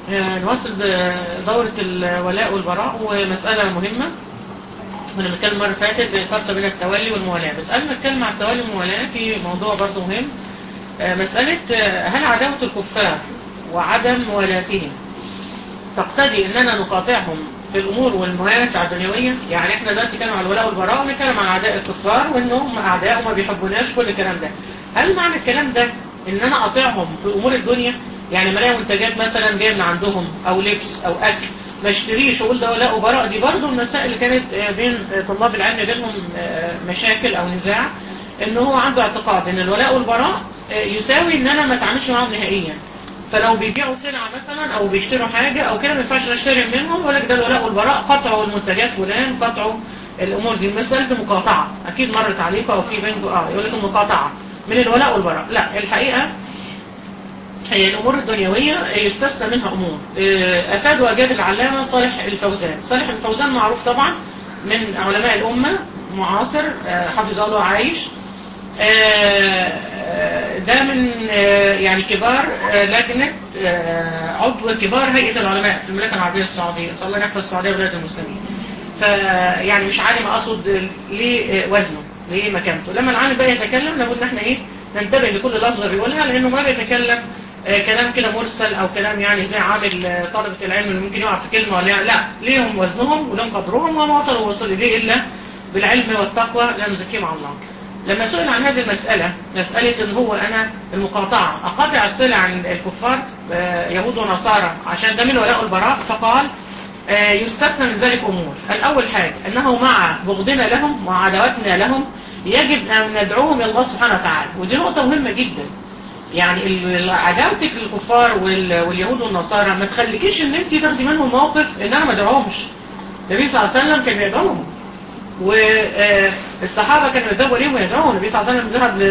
آه، نواصل دورة الولاء والبراء ومسألة مهمة كنا بنتكلم المرة اللي فاتت الفرق بين التولي والموالاة بس قبل ما نتكلم عن التولي والموالاة في موضوع برضه مهم آه، مسألة آه، هل عداوة الكفار وعدم موالاتهم تقتضي اننا نقاطعهم في الامور والمنافع الدنيويه يعني احنا دلوقتي كانوا على الولاء والبراء ونتكلم عن اعداء الكفار وانهم اعداء وما بيحبوناش كل الكلام ده هل معنى الكلام ده ان انا اقاطعهم في امور الدنيا يعني ما الاقي منتجات مثلا جايه من عندهم او لبس او اكل ما اشتريش واقول ده ولاء وبراء دي برضو المسائل اللي كانت آه، بين آه، طلاب العلم بينهم آه، مشاكل او نزاع ان هو عنده اعتقاد ان الولاء والبراء آه، يساوي ان انا ما اتعاملش معاهم نهائيا فلو بيبيعوا سلعة مثلا او بيشتروا حاجة او كده ما ينفعش نشتري منهم يقول لك ده الولاء والبراء قطعوا المنتجات فلان قطعوا الامور دي مسألة مقاطعة اكيد مرت عليكم او في بينكم اه يقول لك المقاطعة من الولاء والبراء لا الحقيقة هي الامور الدنيوية يستثنى منها امور آه، افاد واجاد العلامة صالح الفوزان صالح الفوزان معروف طبعا من علماء الامة معاصر آه، حافظ الله عايش آه، ده من آه، يعني كبار آه، لجنة آه، عضو كبار هيئة العلماء في المملكة العربية السعودية صلى الله يحفظ السعودية وبلاد المسلمين فيعني مش عالم أقصد ليه وزنه ليه مكانته لما العالم بقى يتكلم لابد ان احنا ايه ننتبه لكل لفظة بيقولها لأنه ما بيتكلم آه، كلام كده مرسل أو كلام يعني زي عامل آه، طلبة العلم اللي ممكن يقع في كلمة ولا لا ليهم وزنهم ولهم قدرهم وما وصلوا وصلوا إليه إلا بالعلم والتقوى لا نزكيه مع الله لما سئل عن هذه المسألة مسألة ان هو انا المقاطعة اقاطع الصلة عن الكفار آه، يهود ونصارى عشان ده من ولاء البراء فقال آه، يستثنى من ذلك امور الاول حاجة انه مع بغضنا لهم وعداوتنا لهم يجب ان ندعوهم الى الله سبحانه وتعالى ودي نقطة مهمة جدا يعني ال- عداوتك للكفار وال- واليهود والنصارى ما تخليكيش ان انت تاخدي منهم موقف ان انا ما ادعوهمش النبي صلى الله عليه وسلم كان بيدعوهم والصحابة كانوا يذهبوا ليهم ويدعوهم النبي صلى الله عليه وسلم ذهب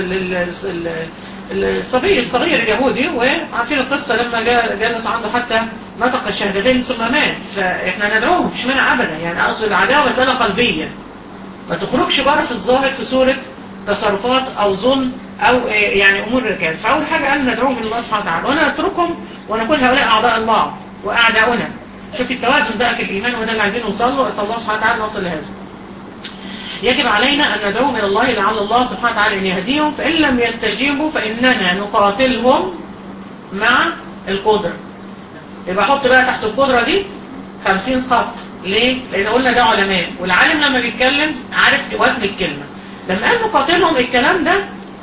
للصبي الصغير اليهودي وعارفين القصة لما جاء جلس عنده حتى نطق الشهادتين ثم مات فاحنا ندعوهم مش مانع ابدا يعني اقصد العداوة مسألة قلبية ما تخرجش بره في الظاهر في صورة تصرفات او ظن او آه، يعني امور ركاز فاول حاجة قال ندعوهم الى الله سبحانه وتعالى وانا اتركهم ونقول هؤلاء اعداء الله واعداؤنا شوف التوازن بقى في الايمان وده اللي عايزين نوصل له اسال الله سبحانه وتعالى نوصل لهذا يجب علينا أن ندعوهم إلى الله لعل الله سبحانه وتعالى أن يهديهم فإن لم يستجيبوا فإننا نقاتلهم مع القدرة يبقى حط بقى تحت القدرة دي 50 خط ليه؟ لأن قلنا ده علماء والعالم لما بيتكلم عارف وزن الكلمة لما قال نقاتلهم الكلام ده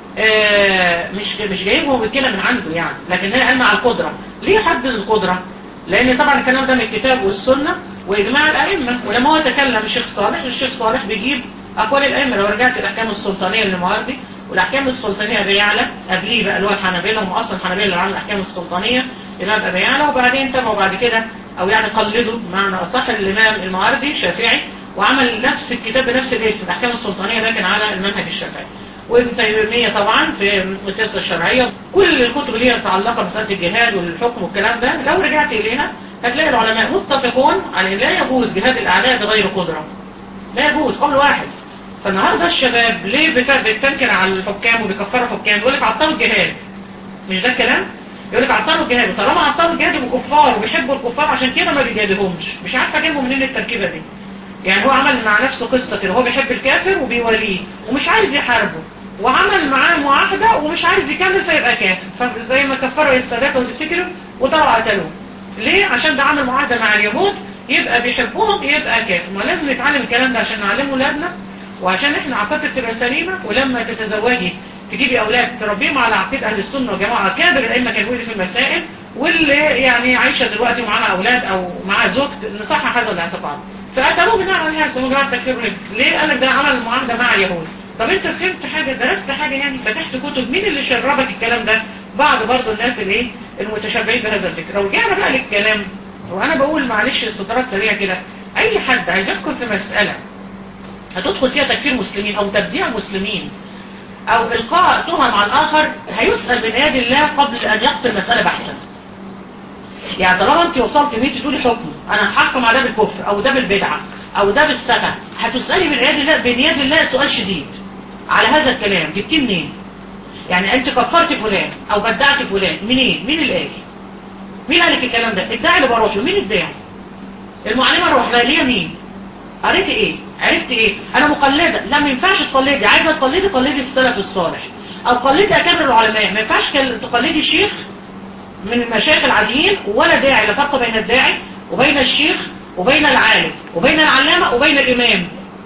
آه، مش مش جايبهم الكلمة من عنده يعني لكن هي قال مع القدرة ليه حدد القدرة؟ لأن طبعا الكلام ده من الكتاب والسنة وإجماع الأئمة ولما هو تكلم الشيخ صالح الشيخ صالح بيجيب أقوال الأئمة لو رجعت الأحكام السلطانية للمواردي والأحكام السلطانية أبي يعلى قبليه بقى اللي هو الحنابلة هم أصلا الحنابلة اللي عملوا الأحكام السلطانية الإمام أبي يعلى وبعدين تم وبعد كده أو يعني قلدوا بمعنى أصح الإمام المواردي الشافعي وعمل نفس الكتاب بنفس الاسم الأحكام السلطانية لكن على المنهج الشافعي وابن تيمية طبعا في السياسة الشرعية كل الكتب اللي هي متعلقة بمسألة الجهاد والحكم والكلام ده لو رجعت إليها هتلاقي العلماء متفقون على ان لا يجوز جهاد الأعداء بغير قدرة لا يجوز قول واحد فالنهاردة الشباب ليه بت- بتنكر على الحكام وبيكفروا الحكام يقول لك عطلوا الجهاد مش ده الكلام يقول لك عطلوا الجهاد وطالما عطلوا الجهاد يبقوا كفار وبيحبوا الكفار عشان كده ما بيجادلهمش مش عارفه اجيبهم منين التركيبه دي يعني هو عمل مع نفسه قصة كده هو بيحب الكافر وبيوليه ومش عايز يحاربه وعمل معاه معاهدة ومش عايز يكمل فيبقى كافر فزي ما كفروا السادات لو تفتكروا وطلعوا قتلوه ليه؟ عشان ده عمل معاهدة مع اليهود يبقى بيحبهم يبقى كافر ما لازم نتعلم الكلام ده عشان نعلمه ولادنا وعشان احنا عقيدتك تبقى سليمة ولما تتزوجي تجيبي اولاد تربيهم على عقيدة اهل السنة والجماعة كابر الائمة كانوا بيقولوا في المسائل واللي يعني عايشة دلوقتي ومعاها اولاد او معاها زوج نصحح هذا الاعتقاد فقتلوه بناء على هذا مجرد تكفير رجل ليه قال لك ده عمل معاهدة مع اليهود طب انت فهمت حاجة درست حاجة يعني فتحت كتب مين اللي شربك الكلام ده بعض برضو الناس اللي ايه المتشبعين بهذا الفكر لو رجعنا بقى للكلام وانا بقول معلش استطراد سريع كده اي حد عايز يدخل في مسألة هتدخل فيها تكفير مسلمين او تبديع مسلمين او القاء تهم على الاخر هيسأل من يد الله قبل ان يقتل المسألة بحثا يعني طالما انت وصلت ان انت تقولي حكم انا هحكم على ده بالكفر او ده بالبدعة او ده بالسكة هتسألي من يد الله بين يد الله سؤال شديد على هذا الكلام جبتيه منين يعني انت كفرت فلان او بدعت فلان منين مين اللي قال مين قال لك الكلام ده الداعي اللي بروح له مين الداعي المعلمه الروحانيه مين قريتي ايه عرفتي ايه انا مقلده لا ما ينفعش تقلدي عايزه تقلدي قلدي السلف الصالح او قلدي اكابر العلماء ما ينفعش تقلدي الشيخ من المشايخ العاديين ولا داعي لا فرق بين الداعي وبين الشيخ وبين العالم وبين العلامه وبين الامام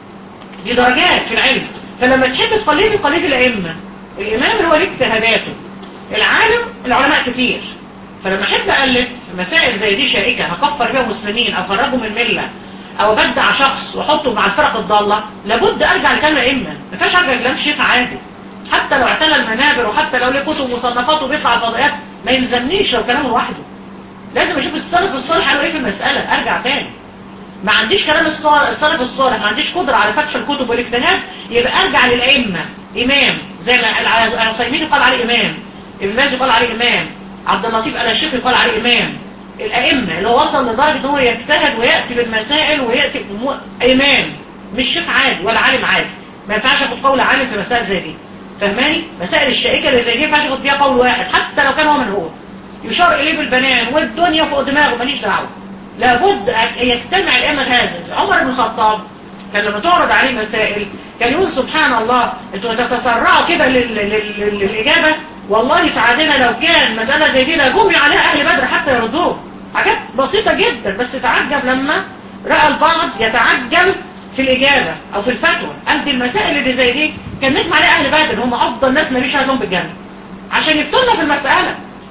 دي درجات في العلم فلما تحب تقلدي قلدي الائمه الامام اللي هو ليه اجتهاداته العالم العلماء كتير فلما احب اقلد مسائل زي دي شائكه هكفر بيها مسلمين او خرجوا من مله او ابدع شخص واحطه مع الفرق الضاله لابد ارجع لكلام الائمه ما ينفعش ارجع لكلام شيخ عادي حتى لو اعتلى المنابر وحتى لو ليه كتب ومصنفات وبيطلع الفضائيات ما يلزمنيش لو كلامه لوحده لازم اشوف السلف الصالح قالوا ايه في المساله ارجع تاني ما عنديش كلام السلف الصالح ما عنديش قدره على فتح الكتب والاجتهاد يبقى ارجع للائمه امام زي ما العثيمين قال عليه امام ابن باز قال عليه امام عبد اللطيف ال الشيخ قال عليه امام الائمه اللي هو وصل لدرجه ان هو يجتهد وياتي بالمسائل وياتي م... امام مش شيخ عادي ولا عالم عادي ما ينفعش اخد قول عالم في مسائل زي دي فهماني مسائل الشائكه اللي زي دي ما ينفعش اخد بيها قول واحد حتى لو كان هو من هو يشار اليه بالبنان والدنيا فوق دماغه ماليش دعوه لابد ان يجتمع الائمه هذا عمر بن الخطاب كان لما تعرض عليه مسائل كان يقول سبحان الله انتوا تتسرعوا كده للاجابه والله في عادنا لو كان مسألة زي دي لجمع عليها أهل بدر حتى يردوه حاجات بسيطة جدا بس تعجب لما رأى البعض يتعجل في الإجابة أو في الفتوى قال دي المسائل اللي زي دي كان نجمع عليها أهل بدر هم أفضل ناس ما بيش عايزهم بالجنة عشان يفتونا في المسألة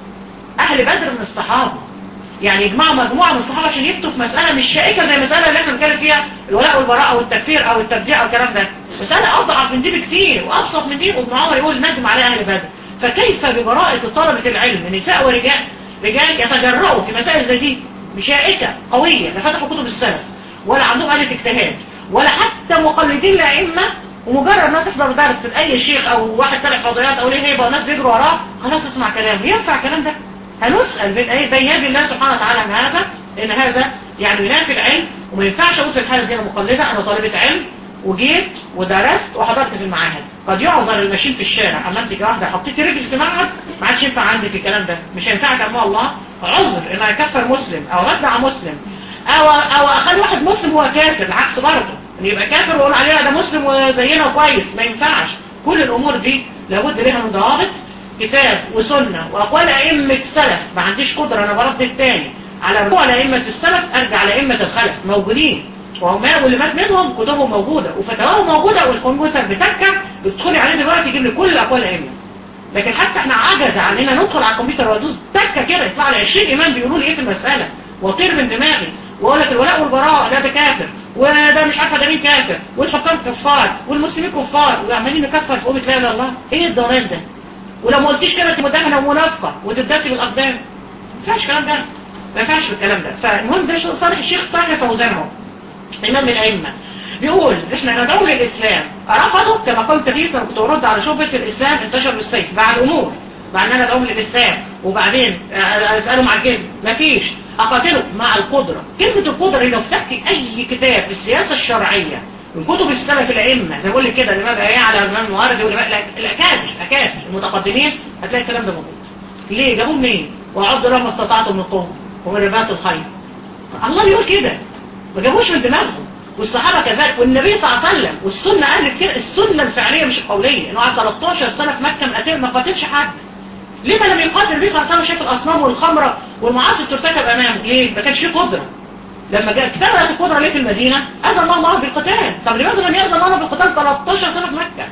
أهل بدر من الصحابة يعني يجمعوا مجموعة من الصحابة عشان يفتوا في مسألة مش شائكة زي المسألة اللي احنا بنتكلم فيها الولاء والبراء أو التكفير أو التبديع أو الكلام ده مسألة أضعف من دي بكتير وأبسط من دي وابن عمر يقول نجم عليها أهل بدر فكيف ببراءة طلبة العلم نساء ورجال رجال يتجرؤوا في مسائل زي دي مشائكة قوية لا فتحوا كتب السلف ولا عندهم آلة اجتهاد ولا حتى مقلدين لأئمة ومجرد ما تحضر درس لأي شيخ أو واحد تابع فضيات أو ليه هيبة والناس بيجروا وراه خلاص اسمع كلام ينفع الكلام ده هنسأل بين أي بين يد الله سبحانه وتعالى عن هذا إن هذا يعني ينافي العلم وما ينفعش أقول في الحالة دي أنا مقلدة أنا طالبة علم وجيت ودرست وحضرت في المعاهد قد يعذر المشين في الشارع اما انت واحده حطيتي رجل في معهد ما عادش ينفع عندك الكلام ده مش هينفعك امام الله عذر ان يكفر مسلم او ردع مسلم او او اخلي واحد مسلم هو كافر العكس برضه ان يبقى كافر ويقول عليه ده مسلم وزينا كويس ما ينفعش كل الامور دي لابد لها من ضوابط كتاب وسنه واقوال ائمه السلف ما عنديش قدره انا برد الثاني على رجوع لائمه السلف ارجع لائمه الخلف موجودين وهما واللي مات منهم كتبهم موجودة وفتاواهم موجودة والكمبيوتر بتكة بتدخلي عليه دلوقتي يجيب لي كل أقوال الأئمة لكن حتى احنا عجز عننا ندخل على الكمبيوتر وادوس تكة كده يطلع لي 20 إمام بيقولوا لي إيه في المسألة واطير من دماغي واقول لك الولاء والبراء ده ده كافر وده مش عارفه ده مين كافر والحكام كفار والمسلمين كفار وعمالين نكفر في أمة لا إله إلا الله إيه الضلال ده ولو ما قلتيش كده انت مدهنه ومنافقه وتدسي بالاقدام ما ينفعش الكلام ده ما ينفعش الكلام ده فالمهم ده صالح الشيخ صالح فوزان اهو إمام من الأئمة بيقول إحنا ندعو للإسلام رفضوا كما قلت فيه كنت أرد على شبهة الإسلام انتشر بالسيف بعد أمور بعد أن ندعو للإسلام وبعدين أسألهم على الجزم مفيش أقاتله مع القدرة كلمة القدرة لو فتحتي أي كتاب في السياسة الشرعية من كتب السلف الأئمة زي ما بقول لك كده الإمام الأيعلى على الإمام المواردي والإمام الأكابر الأكابر المتقدمين هتلاقي الكلام ده موجود ليه جابوه منين؟ وأعد لهم ما استطعتم من قوة ومن رباط الخير الله بيقول كده ما جابوش من دماغهم والصحابة كذلك والنبي صلى الله عليه وسلم والسنة قالت كده السنة الفعلية مش القولية انه قعد 13 سنة في مكة مقاتل ما قاتلش حد ليه ما لم يقاتل النبي صلى الله عليه وسلم شاف الأصنام والخمرة والمعاصي بترتكب أمامه ليه ما كانش فيه قدرة لما جاء اكتملت القدرة ليه في المدينة أذن الله الله بالقتال طب لماذا لم يأذن الله بالقتال 13 سنة في مكة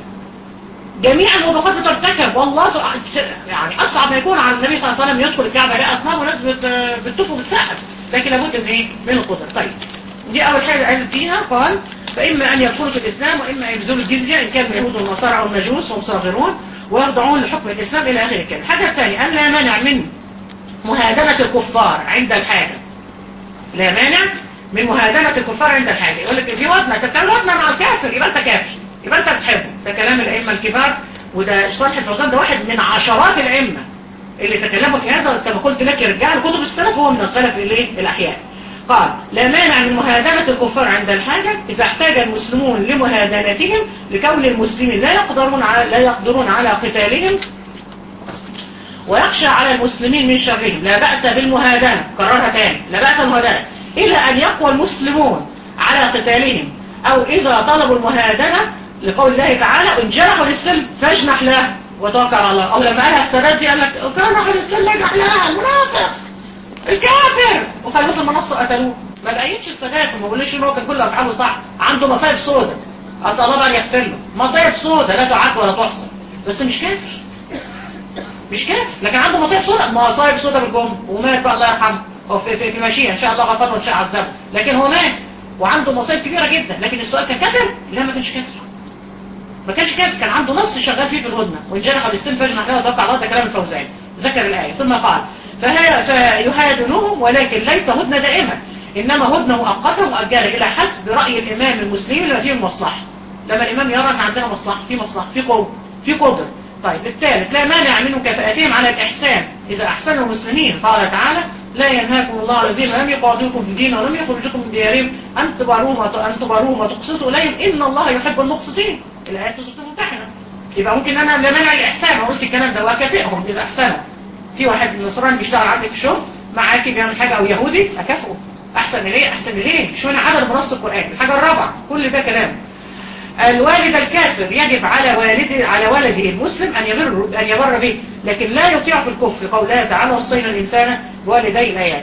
جميع الوبقات بترتكب والله يعني أصعب ما يكون على النبي صلى الله عليه وسلم يدخل الكعبة يلاقي أصنام وناس بتطوف وبتسقف لكن لابد من ايه من القدرة طيب دي أول حاجة قال فيها قال فإما أن يدخلوا في الإسلام وإما أن يبذلوا الجزية إن كان من اليهود والنصارى أو المجوس هم صاغرون ويخضعون لحكم الإسلام إلى آخر الكلام الحاجة الثانية أن لا مانع من مهادنة الكفار عند الحاجة لا مانع من مهادنة الكفار عند الحاجة يقول لك في وزنة أنت بتعمل وزنة مع الكافر يبقى أنت كافر يبقى أنت بتحبه ده كلام الأئمة الكبار وده صالح الفوزان ده واحد من عشرات الأئمة اللي تكلموا في هذا كما قلت لك يرجع لكتب السلف هو من الخلف الايه الاحياء قال لا مانع من مهادنة الكفار عند الحاجة إذا احتاج المسلمون لمهادنتهم لكون المسلمين لا يقدرون على لا يقدرون على قتالهم ويخشى على المسلمين من شرهم لا بأس بالمهادنة كررها تاني لا بأس بالمهادنة إلى أن يقوى المسلمون على قتالهم أو إذا طلبوا المهادنة لقول الله تعالى إن جرحوا للسلم فاجنح له وتوكل على الله أو لما قالها السادات دي قال لك جرحوا للسلم اجنح له المنافق الكافر وخلصوا المنصة قتلوه ما بقيتش السادات وما بقولش ان هو كان كل افعاله صح عنده مصايب سودة اسال الله بقى يغفر له مصايب سودة لا تعد ولا تحصى بس مش كافر مش كافر لكن عنده مصايب سودة مصايب سودة بالجمله ومات بقى الله يرحمه هو في, في, في مشيئة ان شاء الله غفر له وان شاء عذبه لكن هو مات وعنده مصايب كبيرة جدا لكن السؤال كان كافر لا ما كانش كافر ما كانش كافر كان عنده نص شغال فيه في الهدنة وان جنح الاستن فجنح له وتوقع الله ده كلام الفوزان ذكر الآية ثم قال فهي فيهادنهم ولكن ليس هدنة دائمة إنما هدنة مؤقتة مؤجلة إلى حسب رأي الإمام المسلم لما فيه المصلحة لما الإمام يرى أن عندنا مصلحة في مصلحة في قوة في قدر طيب الثالث لا مانع من مكافأتهم على الإحسان إذا أحسنوا المسلمين قال تعالى لا ينهاكم الله على الذين لم يقعدوكم في الدين ولم يخرجوكم من ديارهم أن تبروهم أن تبروهم وتقسطوا إليهم إن الله يحب المقسطين الآيات تصدق ممتحنة يبقى ممكن أنا لا مانع الإحسان وقلت الكلام ده وأكافئهم إذا أحسنوا في واحد نصراني بيشتغل عندي في الشغل معاكي بيعمل حاجة أو يهودي أكافئه أحسن إليه أحسن إليه شو أنا عدد بنص القرآن الحاجة الرابعة كل ده كلام الوالد الكافر يجب على والده على ولده المسلم أن يبر أن يبر به لكن لا يطيع في الكفر قول الله تعالى وصينا الإنسان بوالدي الآيات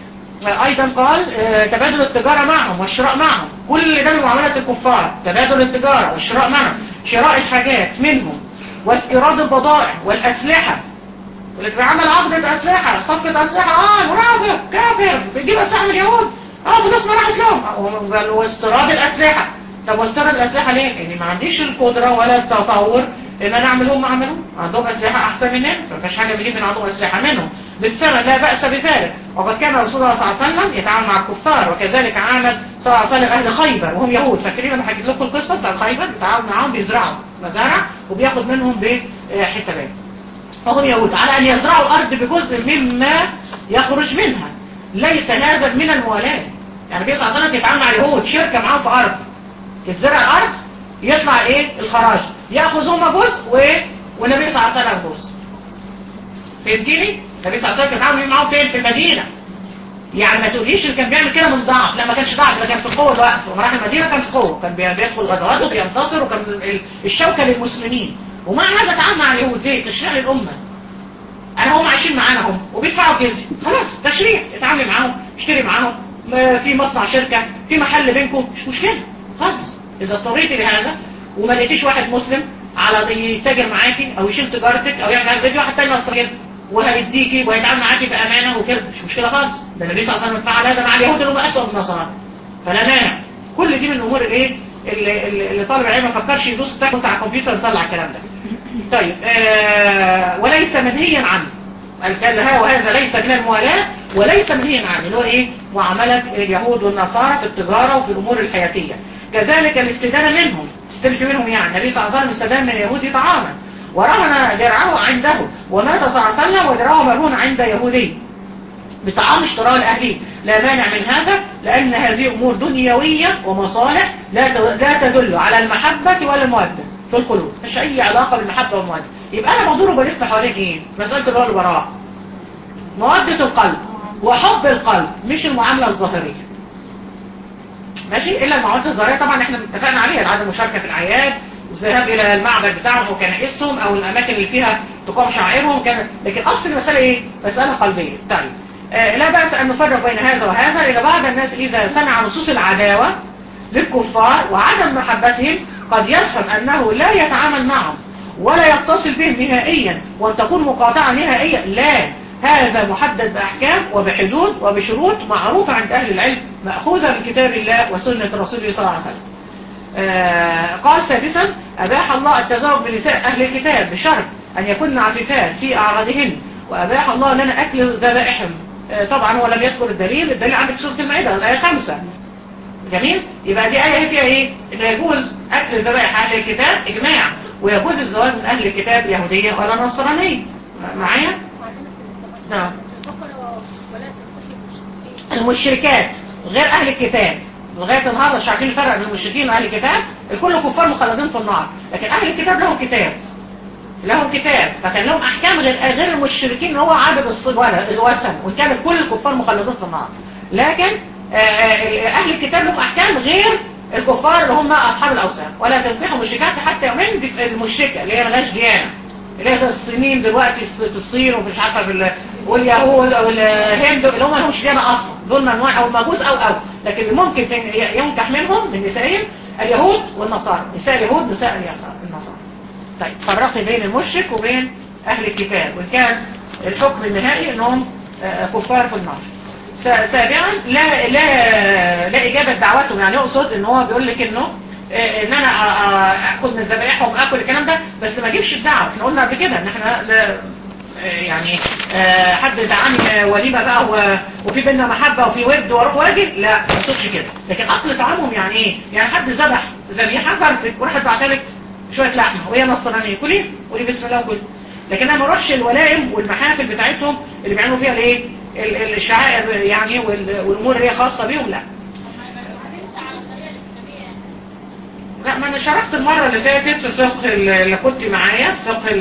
أيضا قال تبادل التجارة معهم والشراء معهم كل ده من معاملات الكفار تبادل التجارة والشراء معهم شراء الحاجات منهم واستيراد البضائع والأسلحة اللي بيعمل عقدة أسلحة صفقة أسلحة آه منافق كافر بيجيب أسلحة من اليهود آه فلوس ما راحت لهم واستيراد الأسلحة طب واستيراد الأسلحة ليه؟ لأني ما عنديش القدرة ولا التطور إن أنا أعملهم ما أعملهم عندهم أسلحة أحسن مننا فمفيش حاجة بيجيب من عندهم أسلحة منهم بالسنة لا بأس بذلك وقد كان رسول الله صلى الله عليه وسلم يتعامل مع الكفار وكذلك عامل صلى الله عليه وسلم أهل خيبر وهم يهود فاكرين أنا حكيت لكم القصة بتاع خيبر بيتعامل معاهم بيزرعوا مزارع وبياخد منهم بحسابات فهم يهود على أن يزرعوا الأرض بجزء مما يخرج منها ليس هذا من الموالاة يعني النبي صلى الله عليه وسلم يتعامل مع اليهود شركة معاهم في أرض تتزرع الأرض يطلع إيه الخراج يأخذ هم جزء و... والنبي صلى الله عليه وسلم جزء فهمتيني؟ النبي صلى الله عليه وسلم يتعامل معاهم فين؟ في المدينة يعني ما تقوليش اللي كان بيعمل كده من ضعف لا ما كانش ضعف ده كان في قوة الوقت وما راح المدينة كان في قوة كان بيدخل غزوات وبينتصر وكان الشوكة للمسلمين ومع هذا تعامل مع اليهود ليه؟ تشريع الأمة انا هم عايشين معانا هم وبيدفعوا جزية خلاص تشريع اتعامل معاهم اشتري معاهم في مصنع شركة في محل بينكم مش مشكلة خالص اذا اضطريتي لهذا وما لقيتيش واحد مسلم على يتاجر معاكي او يشيل تجارتك او يعمل حاجه واحد تاني نصراني وهيديكي وهيتعامل معاكي بامانه وكده مش مشكله خالص ده النبي صلى الله عليه وسلم فعل هذا مع اليهود اللي هم اسوء من النصارى فلا مانع كل دي من الامور الايه اللي, اللي طالب العلم ما فكرش يدوس تحت على الكمبيوتر يطلع الكلام ده طيب آه وليس منهيا عنه الكلها وهذا ليس من الموالاة وليس منهيا عنه اللي هو ايه معاملة اليهود والنصارى في التجارة وفي الامور الحياتية كذلك الاستدانة منهم تستلف منهم يعني النبي صلى الله عليه وسلم استدان من اليهودي طعاما ورهن درعه عنده ومات صلى الله عليه وسلم ودرعه مرهون عند يهودي بطعام اشتراه لأهله لا مانع من هذا لأن هذه أمور دنيوية ومصالح لا لا تدل على المحبة ولا المودة في القلوب مش أي علاقة بالمحبة والمودة يبقى أنا بدور وبلف حوالين إيه مسألة الرؤى البراء مودة القلب وحب القلب مش المعاملة الظاهرية ماشي إلا المعاملة الظاهرية طبعا احنا اتفقنا عليها عدم المشاركة في الأعياد الذهاب إلى المعبد بتاعهم وكنائسهم أو الأماكن اللي فيها تقام شعائرهم كان لكن أصل المسألة إيه؟ مسألة قلبية طيب آه لا بأس أن نفرق بين هذا وهذا لأن بعض الناس إذا سمع نصوص العداوة للكفار وعدم محبتهم قد يفهم أنه لا يتعامل معهم ولا يتصل بهم نهائيا وأن تكون مقاطعة نهائية لا هذا محدد بأحكام وبحدود وبشروط معروفة عند أهل العلم مأخوذة من كتاب الله وسنة رسوله صلى الله عليه وسلم آه قال سادسا أباح الله التزوج بنساء أهل الكتاب بشرط أن يكن عفيفات في أعراضهن وأباح الله لنا أكل ذبائحهم آه طبعا هو لم يذكر الدليل الدليل عندك سورة المائدة الآية خمسة جميل يبقى دي آية فيها إيه إنه يجوز أكل ذبائح أهل الكتاب إجماع ويجوز الزواج من أهل الكتاب يهودية ولا نصرانية معايا نعم المشركات غير أهل الكتاب لغاية النهارده مش عارفين الفرق بين المشركين وأهل الكتاب الكل كفار مخلدين في النار لكن أهل الكتاب لهم كتاب لهم كتاب فكان لهم احكام غير غير المشركين هو عدد الوثن وان كان كل الكفار مخلدون في النار لكن اهل الكتاب لهم احكام غير الكفار اللي هم اصحاب الاوثان ولا تنكحوا مشركات حتى يومين دي المشركه اللي هي ملهاش ديانه اللي هي زي الصينيين دلوقتي في الصين وفي مش عارفه في واليهود او الهند اللي هم لهمش ديانه اصلا دول ممنوع او مجوس او او لكن اللي ممكن ينكح منهم من نسائهم اليهود والنصارى نساء اليهود نساء النصارى طيب فرقي بين المشرك وبين اهل الكتاب وان كان الحكم النهائي انهم كفار في النار سابعا لا لا لا اجابه دعوتهم يعني يقصد ان هو بيقول لك انه ان انا اخد من ذبائحهم واكل الكلام ده بس ما اجيبش الدعوه احنا قلنا قبل كده ان احنا يعني حد دعاني وليمه بقى وفي بينا محبه وفي ود واروح واجي لا ما تقصدش كده لكن اكل طعامهم يعني ايه يعني حد ذبح ذبيحه جرتك وراحت بعتلك شويه لحمه وهي نصرانيه كلي قولي بسم الله وكلي لكن انا ما اروحش الولائم والمحافل بتاعتهم اللي بيعملوا فيها الايه الشعائر يعني والامور اللي هي خاصه بيهم لا لا ما انا شرحت المره اللي فاتت في فقه اللي كنت معايا فقه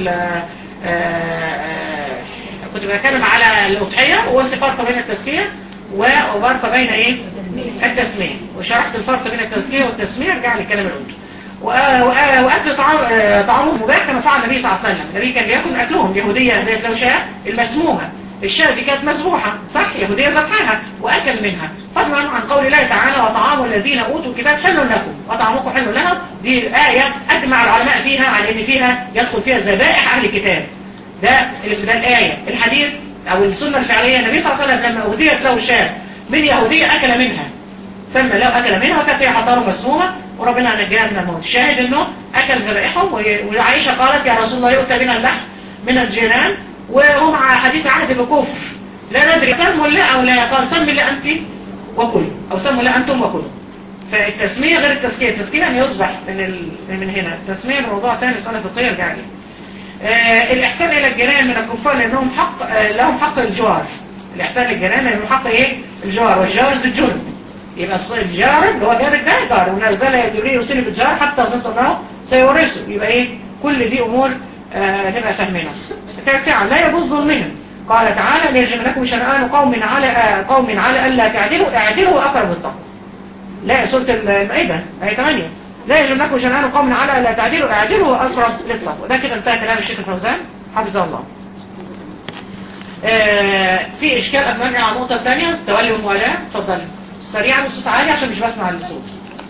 كنت بتكلم على الأضحية وقلت فرق بين التزكية وفرق بين ايه التسمية وشرحت الفرق بين التزكية والتسمية رجع لي الكلام اللي قلته واكل طعام طعامهم مباح كما فعل النبي صلى الله عليه وسلم النبي كان بياكل اكلهم يهوديه ذات لو شاء المسمومه الشاة دي كانت مذبوحة صح يهودية ذبحها وأكل منها فضلا عن قول الله تعالى وطعام الذين أوتوا الكتاب حل لكم وطعامكم حل لهم دي آية أجمع العلماء فيها على أن فيها يدخل فيها ذبائح أهل الكتاب ده ده الآية الحديث أو السنة الفعلية النبي صلى الله عليه وسلم لما أهديت له شاة من يهودية أكل منها سمى له أكل منها وكانت هي حطاره مسمومة وربنا نجاها من الموت الشاهد أنه أكل ذبائحهم وعائشة قالت يا رسول الله يؤتى بنا اللحم من الجيران وهم حديث عهد بكفر لا ندري سموا الله أو لا قال سم الله أنت وكل أو سموا الله أنتم وكل فالتسمية غير التزكية التزكية أن يصبح من, ال... من هنا التسمية موضوع ثاني سنة فقهية يرجع لي آه الإحسان إلى الجيران من الكفار لأنهم حق آه لهم حق الجوار الإحسان للجيران لأنهم حق إيه الجوار والجار ذي الجنب يبقى الجار اللي هو جارك ده جار ونزل يدريه يوصل بالجار حتى ظنت أنه سيورثه يبقى إيه كل دي أمور آه نبقى فاهمينها تاسعا لا يجوز ظلمهم قال تعالى ليجب لكم شنآن قوم على آه قوم على ألا تعدلوا اعدلوا أقرب التقوى لا سورة المائدة آية 8 لا يجب لكم شنآن قوم على ألا تعدلوا اعدلوا أقرب للتقوى ده كده انتهى كلام الشيخ الفوزان حفظه الله آه في إشكال أتمنى على النقطة الثانية تولي والموالاة اتفضلي سريعا بصوت عالي عشان مش بسمع الصوت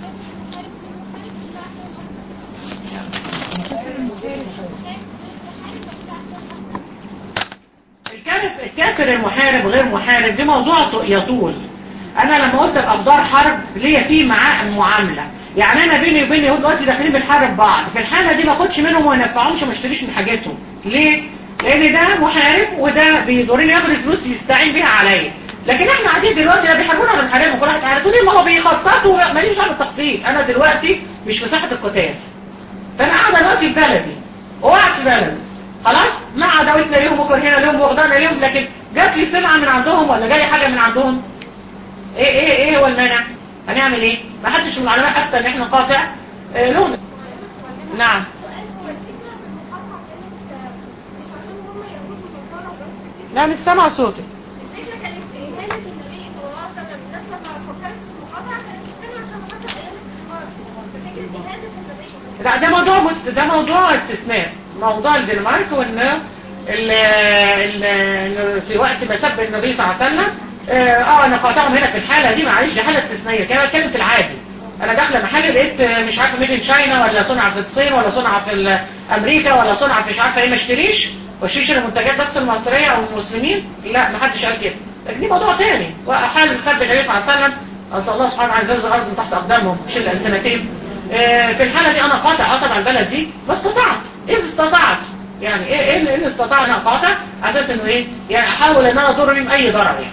الكافر المحارب غير محارب دي موضوع يطول انا لما قلت الافضار حرب ليا فيه معاه المعاملة يعني انا بيني وبين يهود دلوقتي داخلين بنحارب بعض في الحالة دي ما اخدش منهم وما ينفعهمش وما اشتريش من حاجاتهم ليه لان ده محارب وده بيضرني ياخد الفلوس يستعين بيها عليا لكن احنا قاعدين دلوقتي لا بيحاربونا ولا بنحاربهم كل واحد عارف ليه ما هو بيخططوا ماليش دعوه بالتخطيط انا دلوقتي مش في ساحه القتال فانا قاعده دلوقتي في بلدي وقاعد في بلدي خلاص مع عداوتنا ليهم وكرهنا ليهم وغضانا ليهم لكن جات لي سمعة من عندهم ولا جاي حاجة من عندهم ايه ايه ايه هو المانع هنعمل ايه ما حدش من العلماء افتى ان احنا نقاطع إيه لون نعم لا مش سامع صوتك الفكرة كانت في إهانة النبي صلى الله عليه وسلم الناس لما فكرت في المقاطعة كانت بتتكلم عشان خاطر أيام الاستثمار ففكرة إهانة النبي لا ده موضوع مست... ده موضوع استثناء موضوع الدنمارك وان ال... ال... ال... في وقت ما سب النبي صلى الله عليه وسلم اه انا قاطعهم هنا في الحالة دي معلش دي حالة استثنائية كده بتكلم في العادي انا داخله محل لقيت مش عارفه ميد ان شاينا ولا صنع في الصين ولا صنع في امريكا ولا صنع في مش عارفه ايه ما اشتريش واشتريش المنتجات بس المصريه او المسلمين لا ما حدش قال كده لكن دي موضوع تاني وحال سب النبي صلى الله عليه وسلم اسال الله سبحانه وتعالى يزلزل الارض من تحت اقدامهم مش الا سنتين في الحالة دي انا قاطع قاطع البلد دي ما استطعت اذا استطعت يعني ايه ايه اللي استطاع انا اقاطع اساس انه ايه يعني احاول ان انا اضر بهم اي ضرر يعني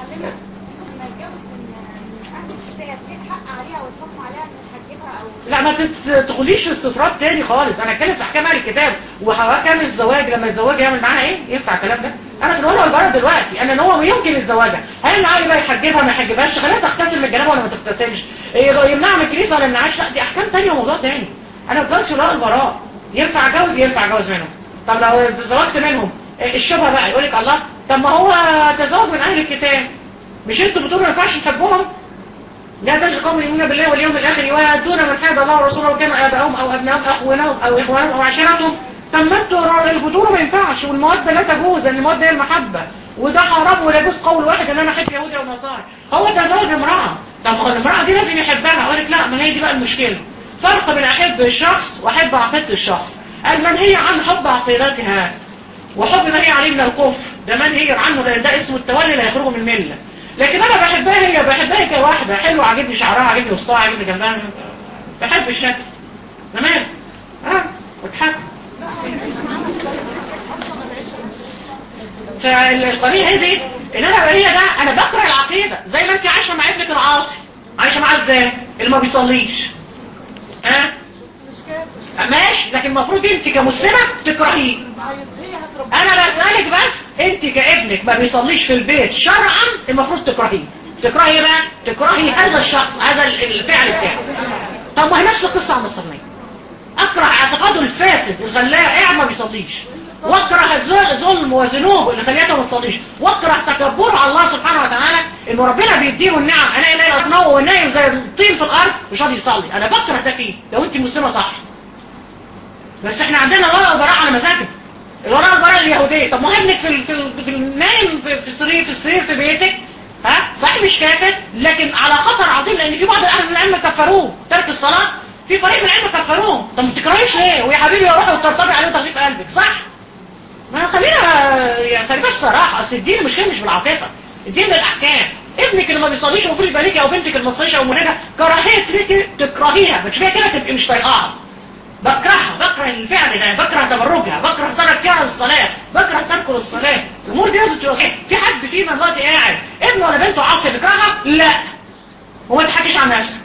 لا ما تدخليش في استطراد تاني خالص انا اتكلم في احكام اهل الكتاب وحكام الزواج لما الزواج يعمل معاها ايه ينفع الكلام ده انا في الولا والبرد دلوقتي انا ان هو يمكن الزواجه هل معايا بقى يحجبها ما يحجبهاش خليها تغتسل من الجنابه ولا ما تغتسلش يمنعها من الكنيسه ولا يمنعهاش لا دي احكام تانية وموضوع تاني انا ما بقولش ولاء البراء ينفع اجوز ينفع اجوز منهم طب لو تزوجت منهم الشبهه بقى يقول لك الله طب ما هو تزوج من اهل الكتاب مش انتوا بتقولوا ما ينفعش تحبوهم لا تجد قوم يؤمنون بالله واليوم الاخر يوادون من حاد الله ورسوله وكانوا ابائهم او ابنائهم اخوانهم او اخوانهم او عشيرتهم طب ما انتوا البدور ما ينفعش والموده لا تجوز لان الموده هي المحبه وده حرام ولا يجوز قول واحد ان انا احب يهودي او نصارى هو تزوج امراه طب ما هو الامراه دي لازم يحبها اقول لك لا ما هي دي بقى المشكله فرق بين احب الشخص واحب عقيده الشخص المنهي عن حب عقيدتها وحب ما هي عليه من الكفر ده منهي عنه لان ده اسمه التولي لا يخرجه من المله لكن انا بحبها هي بحبها كواحده حلوه عاجبني شعرها عاجبني وسطها عاجبني جنبها بحب الشكل تمام اه وتحب فالقضيه دي ان انا هي ده انا بكره العقيده زي ما انت عايشه مع ابنك العاصي عايشه معاه ازاي اللي ما بيصليش ها أه؟ ماشي لكن المفروض انت كمسلمه تكرهيه انا بسالك بس انت كابنك ما بيصليش في البيت شرعا المفروض تكرهيه تكرهي بقى تكرهي هذا الشخص هذا الفعل بتاعه طب ما هي نفس القصه عن النصرانيه اكره اعتقاده الفاسد اللي خلاه قاعد ما بيصليش واكره الظلم وذنوبه اللي خليته ما تصليش واكره تكبره على الله سبحانه وتعالى ان ربنا بيديله النعم انا الاقي الاطناء ونايم زي الطين في الارض مش راضي يصلي انا بكره ده فيه لو انت مسلمه صح بس احنا عندنا الولاء والبراء على مزاجنا الولاء والبراء اليهوديه طب ما ابنك في في في النايم في في السرير في السرير في بيتك ها صحيح مش كافر لكن على خطر عظيم لان في بعض اهل العلم كفروه ترك الصلاه في فريق من العلم كفروه طب ما تكرهيش ليه ويا حبيبي روحي وترتبي عليه وتغليف قلبك صح ما خلينا يعني خلينا الصراحه اصل الدين المشكله مش بالعاطفه الدين بالاحكام ابنك اللي ما بيصليش المفروض يبقى ليكي او بنتك اللي ما بتصليش او منادة كراهيه ليكي تكرهيها ما تشوفيها كده تبقي مش طايقاها بكرهها بكره الفعل ده بكره تبرجها بكره تركها الصلاه بكره ترك الصلاه الامور دي لازم تبقى في حد فينا دلوقتي قاعد ابنه ولا بنته عاصي بيكرهها لا وما تحكيش عن نفسك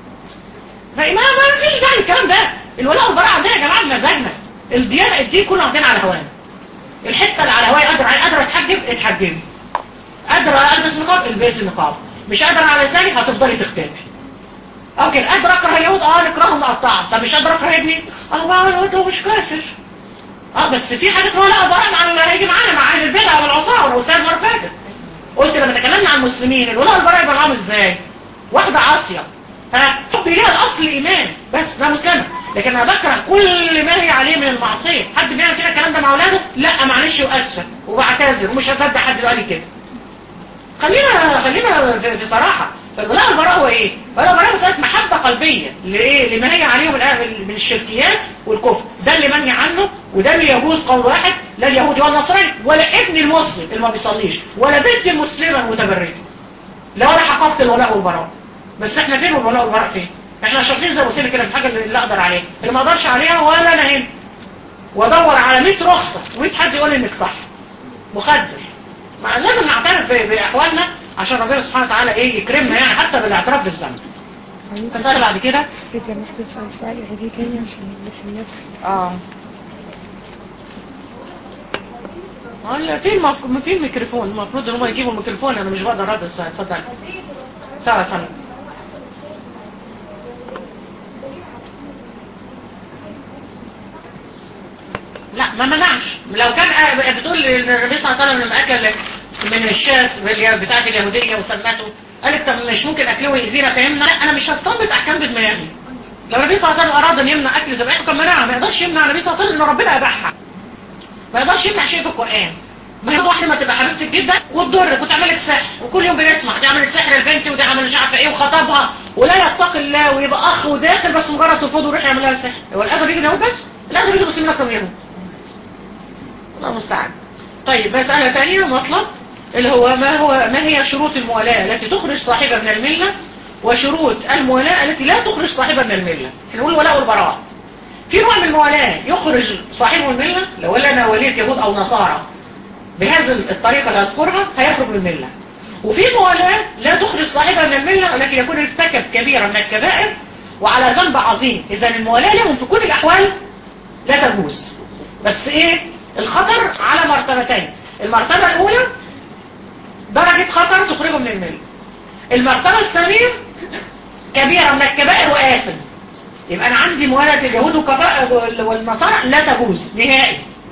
فما ما فيش داعي الكلام ده الولاء والبراء عندنا يا جماعه بمزاجنا الديانه الدين كله عندنا على هوانا الحته اللي على هواي قادره قادره اتحجب اتحجبي قادره البس نقاب البسي نقاب مش قادره على لساني هتفضلي تختبي اوكي قادره اكره اليهود اه نكرههم نقطعهم طب مش قادره اكره ابني اه بقى الواد هو مش كافر اه بس في حاجه اسمها لا براء مع اللي هيجي معانا مع اهل البدع والعصاه وانا قلتها المره اللي فاتت قلت لما تكلمنا عن المسلمين الولاء والبراء يبقى معاهم ازاي واحده عاصيه ها حب ليها الاصل ايمان بس ده مسلمه لكن انا بكره كل ما هي عليه من المعصيه حد بيعمل فينا الكلام ده مع اولاده لا معلش واسفه وبعتذر ومش هصدق حد اللي قال لي كده خلينا خلينا في, في صراحه فالولاء والبراء هو ايه الولاء والبراء مساله محبه قلبيه لايه لما هي عليه من من الشركيات والكفر ده اللي منهي عنه وده اللي يجوز قول واحد لا اليهودي ولا النصراني ولا ابن المسلم اللي ما بيصليش ولا بنت المسلمه المتبرجه لا ولا حققت الولاء والبراء بس احنا فين والولاء والبراء فين احنا شاطرين زي ما قلت لك كده في الحاجه اللي اقدر عليها اللي ما اقدرش عليها ولا انا هنا وادور على 100 رخصه و100 حد يقول انك صح مخدر ما لازم نعترف باحوالنا عشان ربنا سبحانه وتعالى ايه يكرمنا يعني حتى بالاعتراف بالذنب مسألة بعد كده كنت محتاج سؤال سؤال هدي تاني عشان بس الناس اه اه في المف... في الميكروفون المفروض ان هم يجيبوا الميكروفون انا مش بقدر ارد السؤال اتفضل سوا سوا لا ما منعش لو كان بتقول النبي صلى الله عليه وسلم لما اكل من الشاة بتاعت اليهودية وسمته قال لك طب مش ممكن اكله يأذينا فهمنا لا انا مش هستنبط احكام بدماغي لو النبي صلى الله عليه وسلم اراد ان يمنع اكل ذبائحه كان منعها ما يقدرش يمنع النبي صلى الله عليه وسلم ان ربنا اباحها ما يقدرش يمنع شيء في القرآن ما هي واحدة ما تبقى حبيبتك جدا وتضرك وتعمل لك سحر وكل يوم بنسمع تعمل سحر لبنتي وتعمل مش عارفه ايه وخطبها ولا يتقي الله ويبقى اخ وداخل بس مجرد ترفضه ويروح يعمل لها سحر هو الاذى بيجي اليهود بس الاذى بيجي المسلمين اكتر من اليهود الله المستعان طيب مسألة ثانية مطلب اللي هو ما هو ما هي شروط الموالاة التي تخرج صاحبها من الملة وشروط الموالاة التي لا تخرج صاحبها من الملة احنا نقول ولاء والبراء في نوع من الموالاة يخرج صاحبه من الملة لو قلنا انا وليت يهود او نصارى بهذه الطريقة اللي اذكرها هيخرج من الملة وفي موالاة لا تخرج صاحبها من الملة ولكن يكون ارتكب كبيرة من الكبائر وعلى ذنب عظيم اذا الموالاة لهم في كل الاحوال لا تجوز بس ايه الخطر على مرتبتين المرتبة الاولى درجة خطر تخرجه من الملة المرتبة الثانية كبيرة من الكبائر وآثم يبقى أنا عندي موالة اليهود والنصارى لا تجوز نهائي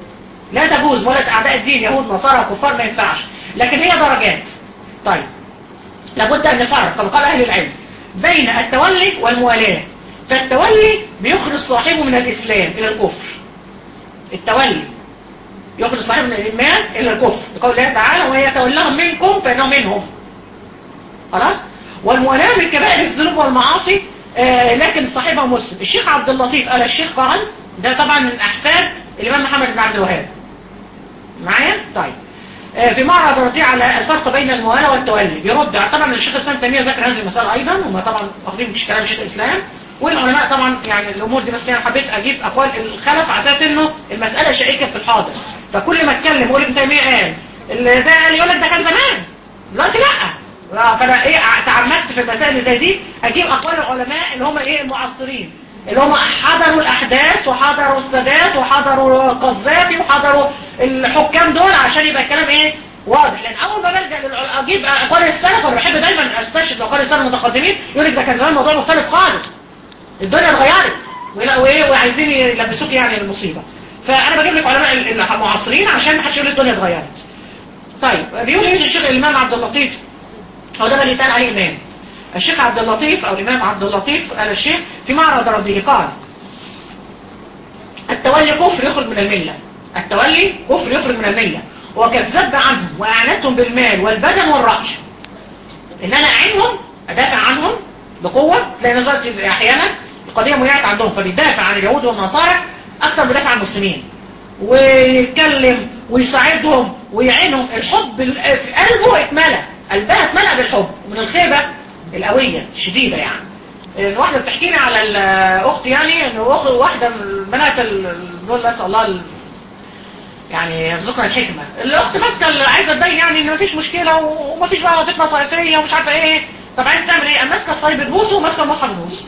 لا تجوز ولا اعداء الدين يهود نصارى كفار ما ينفعش لكن هي درجات طيب لابد ان نفرق كما قال اهل العلم بين التولي والموالاه فالتولي بيخرج صاحبه من الاسلام الى الكفر التولي يخرج صاحبه من الايمان الى الكفر لقول الله تعالى وهي يتولاهم منكم فانهم منهم خلاص والموالاه من كبائر الذنوب والمعاصي آه لكن صاحبها مسلم الشيخ عبد اللطيف قال الشيخ قال ده طبعا من احفاد الامام محمد بن عبد الوهاب معايا طيب آه في معرض رضيع على الفرق بين الموالاه والتولي بيرد طبعا الشيخ الاسلام تيميه ذكر هذه المساله ايضا وما طبعا واخدين مش كلام الشيخ الاسلام والعلماء طبعا يعني الامور دي بس يعني حبيت اجيب اقوال الخلف على اساس انه المساله شائكه في الحاضر فكل ما اتكلم يقول ابن تيميه قال اللي ده قال يقول لك ده كان زمان دلوقتي لا فانا ايه تعمدت في المسائل اللي زي دي اجيب اقوال العلماء اللي هم ايه المعاصرين اللي هم حضروا الاحداث وحضروا السادات وحضروا القذافي وحضروا الحكام دول عشان يبقى الكلام ايه واضح لان اول ما بلجا للع- اجيب اقوال السلف وانا بحب دايما استشهد اقوال السلف المتقدمين يقول لك ده كان زمان الموضوع مختلف خالص الدنيا اتغيرت ولا- وايه وعايزين يلبسوك يعني المصيبه فانا بجيب لك علماء ال- المعاصرين عشان ما حدش يقول الدنيا اتغيرت طيب بيقول ايه الشيخ الامام عبد اللطيف هو ده اللي يتقال عليه امام الشيخ عبد اللطيف او الامام عبد اللطيف قال الشيخ في معرض رضيه قال التولي كفر يخرج من المله التولي كفر يخرج من المله وكذب عنهم واعانتهم بالمال والبدن والراي ان انا اعينهم ادافع عنهم بقوه تلاقي نظرت احيانا القضيه ميعت عندهم فبيدافع عن اليهود والنصارى اكثر من بيدافع عن المسلمين ويتكلم ويساعدهم ويعينهم الحب ال- في قلبه اتملى قلبها اتملى بالحب ومن الخيبه القويه الشديده يعني الواحده بتحكي لي على الاخت يعني ان أخ- واحده من البنات ال- نقول نسال الله ال- يعني يرزقنا الحكمه الاخت ماسكه اللي عايزه تبين يعني ان مفيش مشكله ومفيش بقى فتنه طائفيه ومش عارفه ايه طب عايز تعمل ايه ماسكه الصليب بتبوسه وماسكه المصحف بتبوسه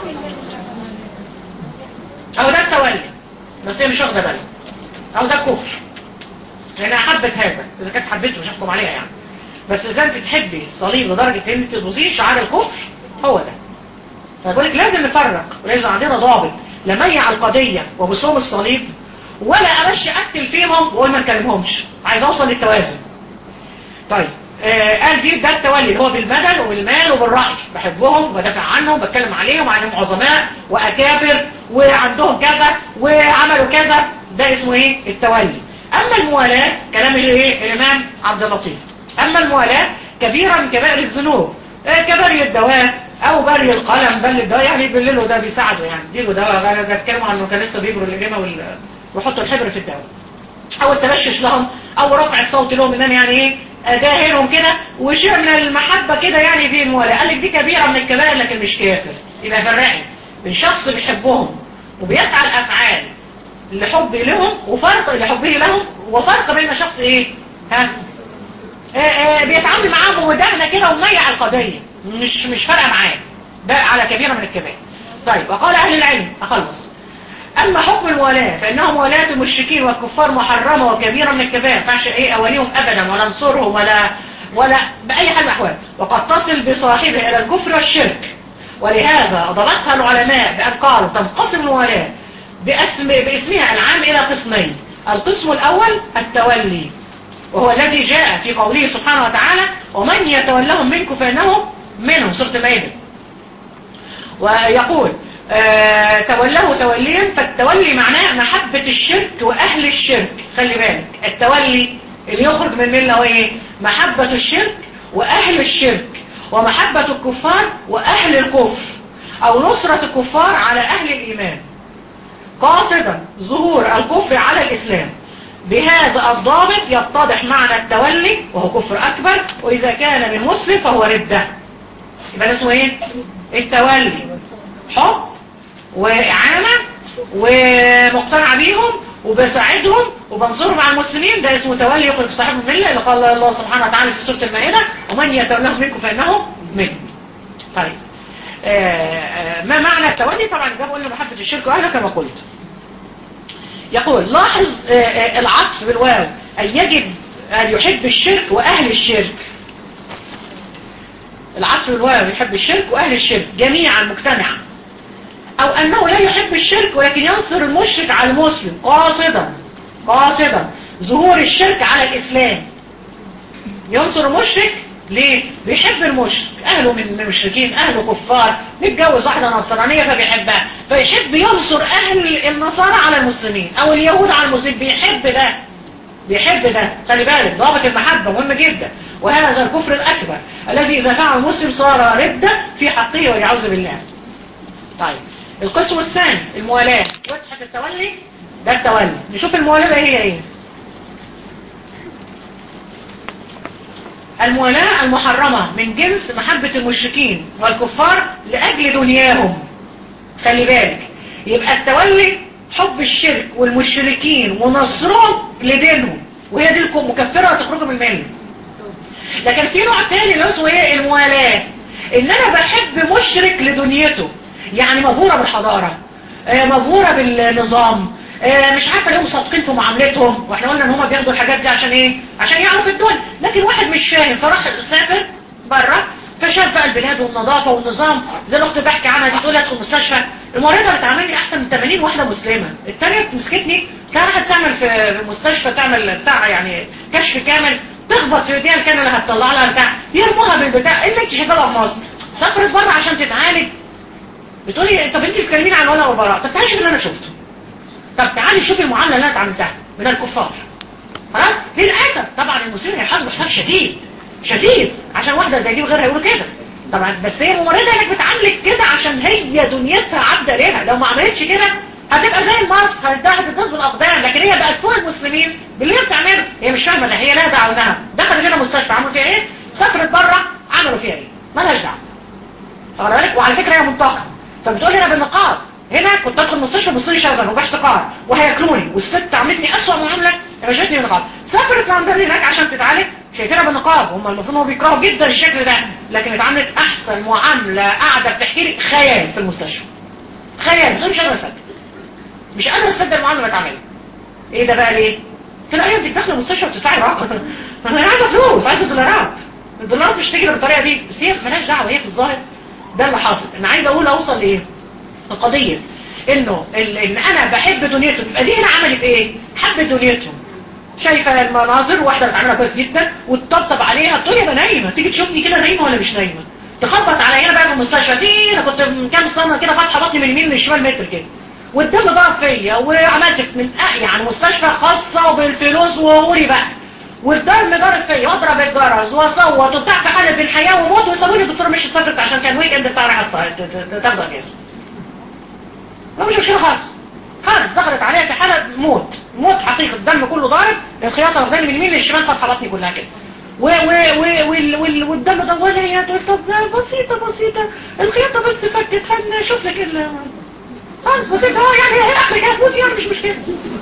او ده التولي بس هي مش واخده بالها او ده الكفر لانها حبت هذا اذا كانت حبته مش هحكم عليها يعني بس اذا انت تحبي الصليب لدرجه ان انت تبوسيه شعار الكفر هو ده فبقول لك لازم نفرق ولازم عندنا ضابط لا ميع القضيه وبصوم الصليب ولا امشي اقتل فيهم واقول ما نكلمهمش عايز اوصل للتوازن طيب آه قال دي ده التولي اللي هو بالبدن وبالمال وبالرأي بحبهم وبدافع عنهم بتكلم عليهم عليهم عظماء واكابر وعندهم كذا وعملوا كذا ده اسمه ايه التولي اما الموالاة كلام الايه الامام عبد اللطيف اما الموالاة كبيرة من كبائر الذنوب آه كبري الدواء او بري القلم بل الدواء يعني بالليل ده بيساعده يعني ديله دواء انا بتكلم عنه كان لسه بيجروا الإجابة وال... ويحطوا الحبر في الدواء او التبشش لهم او رفع الصوت لهم انني يعني ايه اداهنهم كده وشيء من المحبة كده يعني دي الموالاه قال لك دي كبيرة من الكبائر لكن مش كافر يبقى فرقي بين شخص بيحبهم وبيفعل افعال لحب لهم وفرق لحبه لهم وفرق بين شخص ايه ها آه آه بيتعامل معاه بمداهنة كده وميع القضية مش مش فارقه معاه ده على كبيرة من الكبائر طيب وقال اهل العلم اخلص أما حكم المولاة فإنه موالاة المشركين والكفار محرمة وكبيرة من الكبائر فعش إيه أوليهم أبدا ولا نصرهم ولا ولا بأي حال من الأحوال وقد تصل بصاحبه إلى الكفر والشرك ولهذا ضبطها العلماء بأن قالوا تنقسم المولاة باسم باسمها العام إلى قسمين القسم الأول التولي وهو الذي جاء في قوله سبحانه وتعالى ومن يتولهم منكم فإنهم منهم سورة المائدة ويقول آه تولاه توليا فالتولي معناه محبة الشرك وأهل الشرك خلي بالك التولي اللي يخرج من الملة هو ايه محبة الشرك وأهل الشرك ومحبة الكفار وأهل الكفر أو نصرة الكفار على أهل الإيمان قاصدا ظهور الكفر على الإسلام بهذا الضابط يتضح معنى التولي وهو كفر أكبر وإذا كان من مسلم فهو ردة يبقى ده اسمه ايه التولي حب وإعانة ومقتنع بيهم وبساعدهم وبنصرهم على المسلمين ده اسمه تولي يخرج صاحب الملة اللي قال الله سبحانه وتعالى في سورة المائدة ومن يتولهم منكم فإنه منه طيب آه ما معنى التولي طبعا جاب قلنا محبة الشرك وأهله كما قلت يقول لاحظ آه العطف بالواو أن يجب أن يحب الشرك وأهل الشرك العطف بالواو يحب الشرك وأهل الشرك جميعا مجتمعا أو أنه لا يحب الشرك ولكن ينصر المشرك على المسلم قاصدا قاصدا ظهور الشرك على الإسلام ينصر المشرك ليه؟ بيحب المشرك أهله من المشركين أهله كفار متجوز واحدة نصرانية فبيحبها فيحب ينصر أهل النصارى على المسلمين أو اليهود على المسلمين بيحب ده بيحب ده خلي بالك ضابط المحبة مهم جدا وهذا الكفر الأكبر الذي إذا فعل المسلم صار ردة في حقه والعوذ بالله طيب القسم الثاني الموالاة وضحة التولي ده التولي نشوف الموالاة بقى هي ايه الموالاة المحرمة من جنس محبة المشركين والكفار لأجل دنياهم خلي بالك يبقى التولي حب الشرك والمشركين ونصرهم لدينهم وهي دي المكفرة تخرجوا من المله لكن في نوع تاني اللي هو ايه الموالاة ان انا بحب مشرك لدنيته يعني مبهورة بالحضارة آه، مبهورة بالنظام آه، مش عارفة ليه صادقين في معاملتهم واحنا قلنا ان هما بياخدوا الحاجات دي عشان ايه عشان يعرفوا الدنيا لكن واحد مش فاهم فراح سافر بره فشاف بقى البلاد والنظافة والنظام زي الاخت بحكي عنها دي تقول ادخل مستشفى الممرضة بتعاملني احسن من 80 واحدة مسلمة التانية مسكتني تلاقي راحت تعمل في المستشفى تعمل بتاع يعني كشف كامل تخبط في ايديها الكامل اللي هتطلع لها بتاع يرموها بالبتاع اللي انت شايفاها في مصر سافرت بره عشان تتعالج بتقولي طب انت بتكلميني عن الولاء والبراء طب تعالي شوفي اللي انا شفته طب تعالي شوفي المعامله اللي انا اتعاملتها من الكفار خلاص للاسف طبعا المسلمين هيحاسبوا حساب شديد شديد عشان واحده زي دي وغيرها يقولوا كده طبعا بس هي الممرضه انك بتعاملك كده عشان هي دنيتها عبده ليها لو ما عملتش كده هتبقى زي المصر هتدوس بالاقدام لكن هي بقت فوق المسلمين باللي هي بتعمله هي مش فاهمه لا هي لا دعوه لها دخلت هنا مستشفى عملوا فيها ايه سافرت بره عملوا فيها ايه مالهاش دعوه واخد بالك وعلى فكره هي منطقه فبتقول هنا بالنقاب هنا كنت ادخل المستشفى بصير شاذر وباحتقار وهياكلوني والست عملتني اسوء معامله رجعتني بالنقاب سافرت لندن هناك عشان تتعالج شايفينها بالنقاب هم المفروض هم بيكرهوا جدا الشكل ده لكن اتعاملت احسن معامله قاعده بتحكي لي خيال في المستشفى خيال بتقول مش قادره اصدق مش قادره اصدق المعامله اللي اتعملت ايه ده بقى ليه؟ قلت لها ايوه انت داخله المستشفى وبتدفعي رقم انا عايزه فلوس عايزه دولارات الدولارات مش تجري بالطريقه دي بس هي مالهاش دعوه هي في الظاهر ده اللي حاصل انا عايز اقول اوصل لايه القضيه انه ال- ان انا بحب دنيتهم يبقى دي هنا عملت ايه حب دنيتهم شايفه المناظر واحده بتعملها كويس جدا وتطبطب عليها تقول لي انا نايمه تيجي تشوفني كده نايمه ولا مش نايمه تخبط على هنا بقى في المستشفى دي انا كنت من كام سنه كده فاتحه بطني من اليمين للشمال متر كده والدم ضرب فيا وعملت في- من أ- يعني مستشفى خاصه وبالفلوس وغوري بقى والدم ضرب فيا واضرب الجرس واصوت وبتاع في حاله بين حياه وموت ويسوي لي الدكتور مش سافرت عشان كان ويك اند بتاع راحت تاخد اجازه ما مش مشكله خالص خالص دخلت عليها في حاله موت موت حقيقي الدم كله ضارب الخياطه واخداني من اليمين للشمال فاتحه بطني كلها كده و و و وال وال والدم ده ولا هي تقول طب بسيطه بسيطه الخياطه بس فكت هنشوف لك ال خالص بسيطه اه يعني هي اخرك هتموت يعني مش مشكله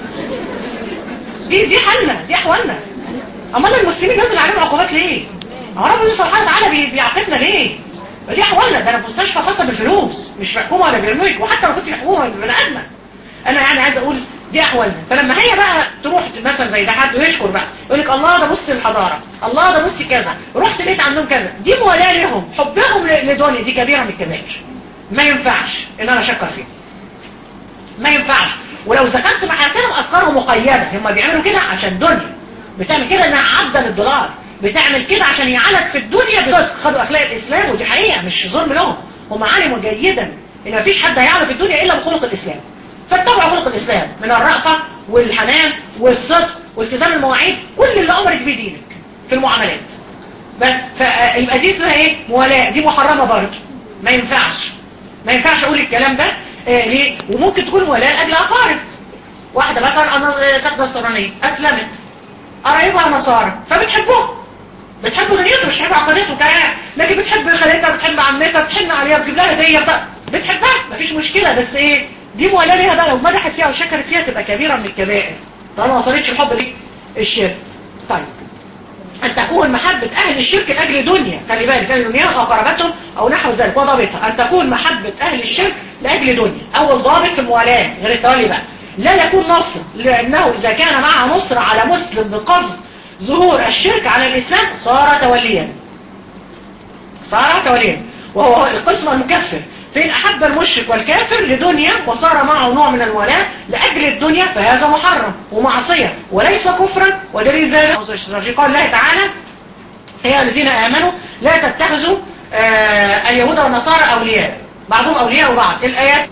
دي دي حالنا دي احوالنا امال المسلمين نازل عليهم عقوبات ليه؟ هو ربنا سبحانه وتعالى بي- بيعاقبنا ليه؟ دي احوالنا ده انا في مستشفى خاصه بالفلوس مش في حكومه ولا بيرميك وحتى لو كنت في حكومه بني ادم انا يعني عايز اقول دي احوالنا فلما هي بقى تروح مثلا زي ده حد ويشكر بقى يقول لك الله ده بص الحضاره الله ده بص كذا رحت لقيت عندهم كذا دي موالاه لهم حبهم ل- لدنيا دي كبيره من الكبائر ما ينفعش ان انا اشكر فيهم ما ينفعش ولو ذكرت محاسنهم افكارهم مقيده هم بيعملوا كده عشان دنيا بتعمل كده انها عبدا للدولار بتعمل كده عشان يعلق في الدنيا بصدق خدوا اخلاق الاسلام ودي حقيقه مش ظلم لهم هم علموا جيدا ان مفيش حد هيعلق في الدنيا الا بخلق الاسلام فاتبعوا خلق الاسلام من الرأفه والحنان والصدق والتزام المواعيد كل اللي امرك بيه دينك في المعاملات بس فيبقى دي اسمها ايه موالاه دي محرمه برضه ما ينفعش ما ينفعش اقول الكلام ده آه ليه وممكن تكون موالاه لاجل اقارب واحده مثلا انا آه، كانت نصرانيه اسلمت قرايبها نصارى فبتحبهم بتحب دنيته مش بتحب عقيدته كمان لكن بتحب خالتها بتحب عمتها بتحن عليها بتجيب لها هديه بتاع بتحبها مفيش مشكله بس ايه دي موالاه ليها بقى لو مدحت فيها وشكرت فيها تبقى كبيره من الكبائر طالما ما وصلتش الحب دي الشرك طيب أن تكون محبة أهل الشرك لأجل دنيا خلي بالك أهل دنيا أو قرابتهم أو نحو ذلك وضابطها أن تكون محبة أهل الشرك لأجل دنيا أول ضابط في الموالاة غير التولي بقى لا يكون نصر لأنه إذا كان مع نصر على مسلم بقصد ظهور الشرك على الإسلام صار توليا صار توليا وهو القسم المكفر فإن أحب المشرك والكافر لدنيا وصار معه نوع من المولاة لأجل الدنيا فهذا محرم ومعصية وليس كفرا ودليل ذلك قال الله تعالى هي الذين آمنوا لا تتخذوا آه اليهود والنصارى أولياء بعضهم أولياء وبعض الآيات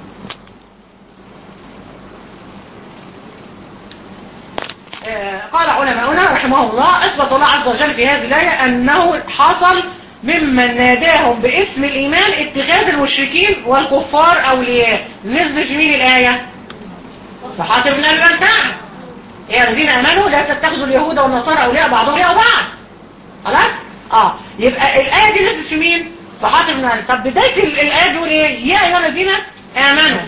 آه قال علماؤنا رحمه الله أثبت الله عز وجل في هذه الآية أنه حصل ممن ناداهم باسم الإيمان اتخاذ المشركين والكفار أولياء نزل في مين الآية فحاطب بن البلتان يا الذين أمنوا لا تتخذوا اليهود والنصارى أولياء بعضهم أولياء بعض خلاص اه يبقى الآية دي نزلت في مين فحاطب بن طب بداية الآية بيقول ايه يا أيها الذين آمنوا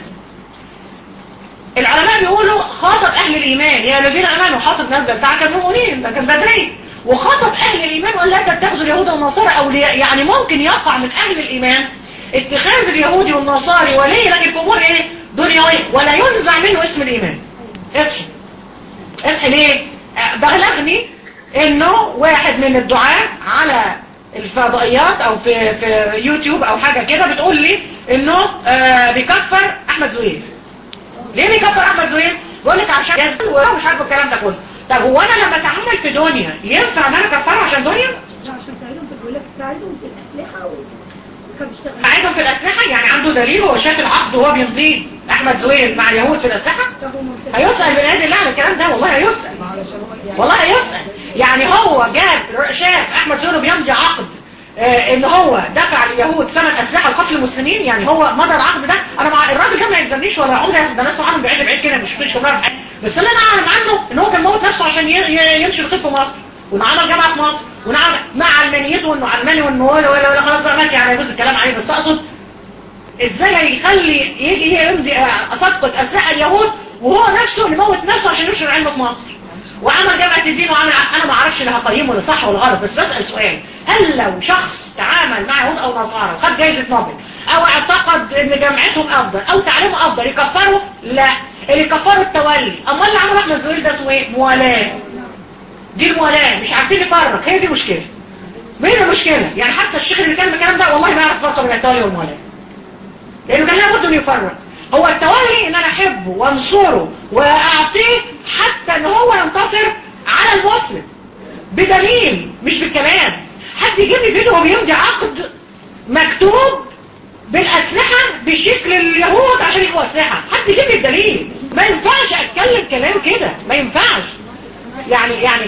العلماء بيقولوا خاطب أهل الإيمان يا الذين آمنوا حاطب بن البلتان كان مؤمنين ده كان بدري وخاطب أهل الإيمان وقال لا تتخذوا اليهود والنصارى أولياء يعني ممكن يقع من أهل الإيمان اتخاذ اليهودي والنصاري ولي لكن في أمور إيه دنيوية ولا ينزع منه اسم الإيمان اصحي اصحي ليه بلغني إنه واحد من الدعاء على الفضائيات أو في, في يوتيوب أو حاجة كده بتقول لي إنه آه بيكفر أحمد زويل ليه بيكفر أحمد زويل؟ بقول لك عشان يزن ومش عارف الكلام ده كله طب هو انا لما اتعامل في دنيا ينفع ان انا اكفره عشان دنيا عشان تعيدهم في الولاك تعيدهم في الاسلحه وكان بيشتغل ساعدهم في الاسلحه يعني عنده دليل هو شاف العقد وهو بيمضيه احمد زويل مع اليهود في الاسلحه هيسال بني ادم الله على الكلام ده والله هيسال والله هيسال يعني هو جاب شاف احمد زويل بيمضي عقد آه ان هو دفع اليهود ثمن اسلحه لقتل المسلمين يعني هو مضى العقد ده انا مع الراجل ده ما يلزمنيش ولا عمري ده ناس عنهم بعيد بعيد كده مش فيش خبره في حاجه بس اللي انا اعلم عنه ان هو كان موت نفسه عشان ينشر الخير في مصر وانه عمل جامعه في مصر ونعم مع علمانيته وانه علماني وانه ولا ولا, ولا خلاص بقى مات يعني يجوز الكلام عليه بس اقصد ازاي يخلي يجي يمضي صفقه اسلحه اليهود وهو نفسه اللي موت نفسه عشان ينشر علمه في مصر وعمل جامعة الدين وعمل انا ما اعرفش اللي هقيمه ولا صح ولا غلط بس بسأل سؤال هل لو شخص تعامل مع يهود او نصارى وخد جايزة نوبل او اعتقد ان جامعتهم افضل او تعليمه افضل يكفروا لا اللي كفروا التولي امال اللي عمل احمد زويل ده اسمه ايه موالاه دي الموالاه مش عارفين نفرق هي دي مشكله مين المشكله يعني حتى الشيخ اللي بيتكلم الكلام ده والله ما يعرف فرق بين التولي والموالاه لانه كان لابد انه يفرق هو التولي ان انا احبه وانصره واعطيه حتى ان هو ينتصر على المسلم بدليل مش بالكلام حد يجيب لي فيديو بيمضي عقد مكتوب بالاسلحه بشكل اليهود عشان يبقوا اسلحه حد يجيب لي الدليل ما ينفعش اتكلم كلام كده ما ينفعش يعني يعني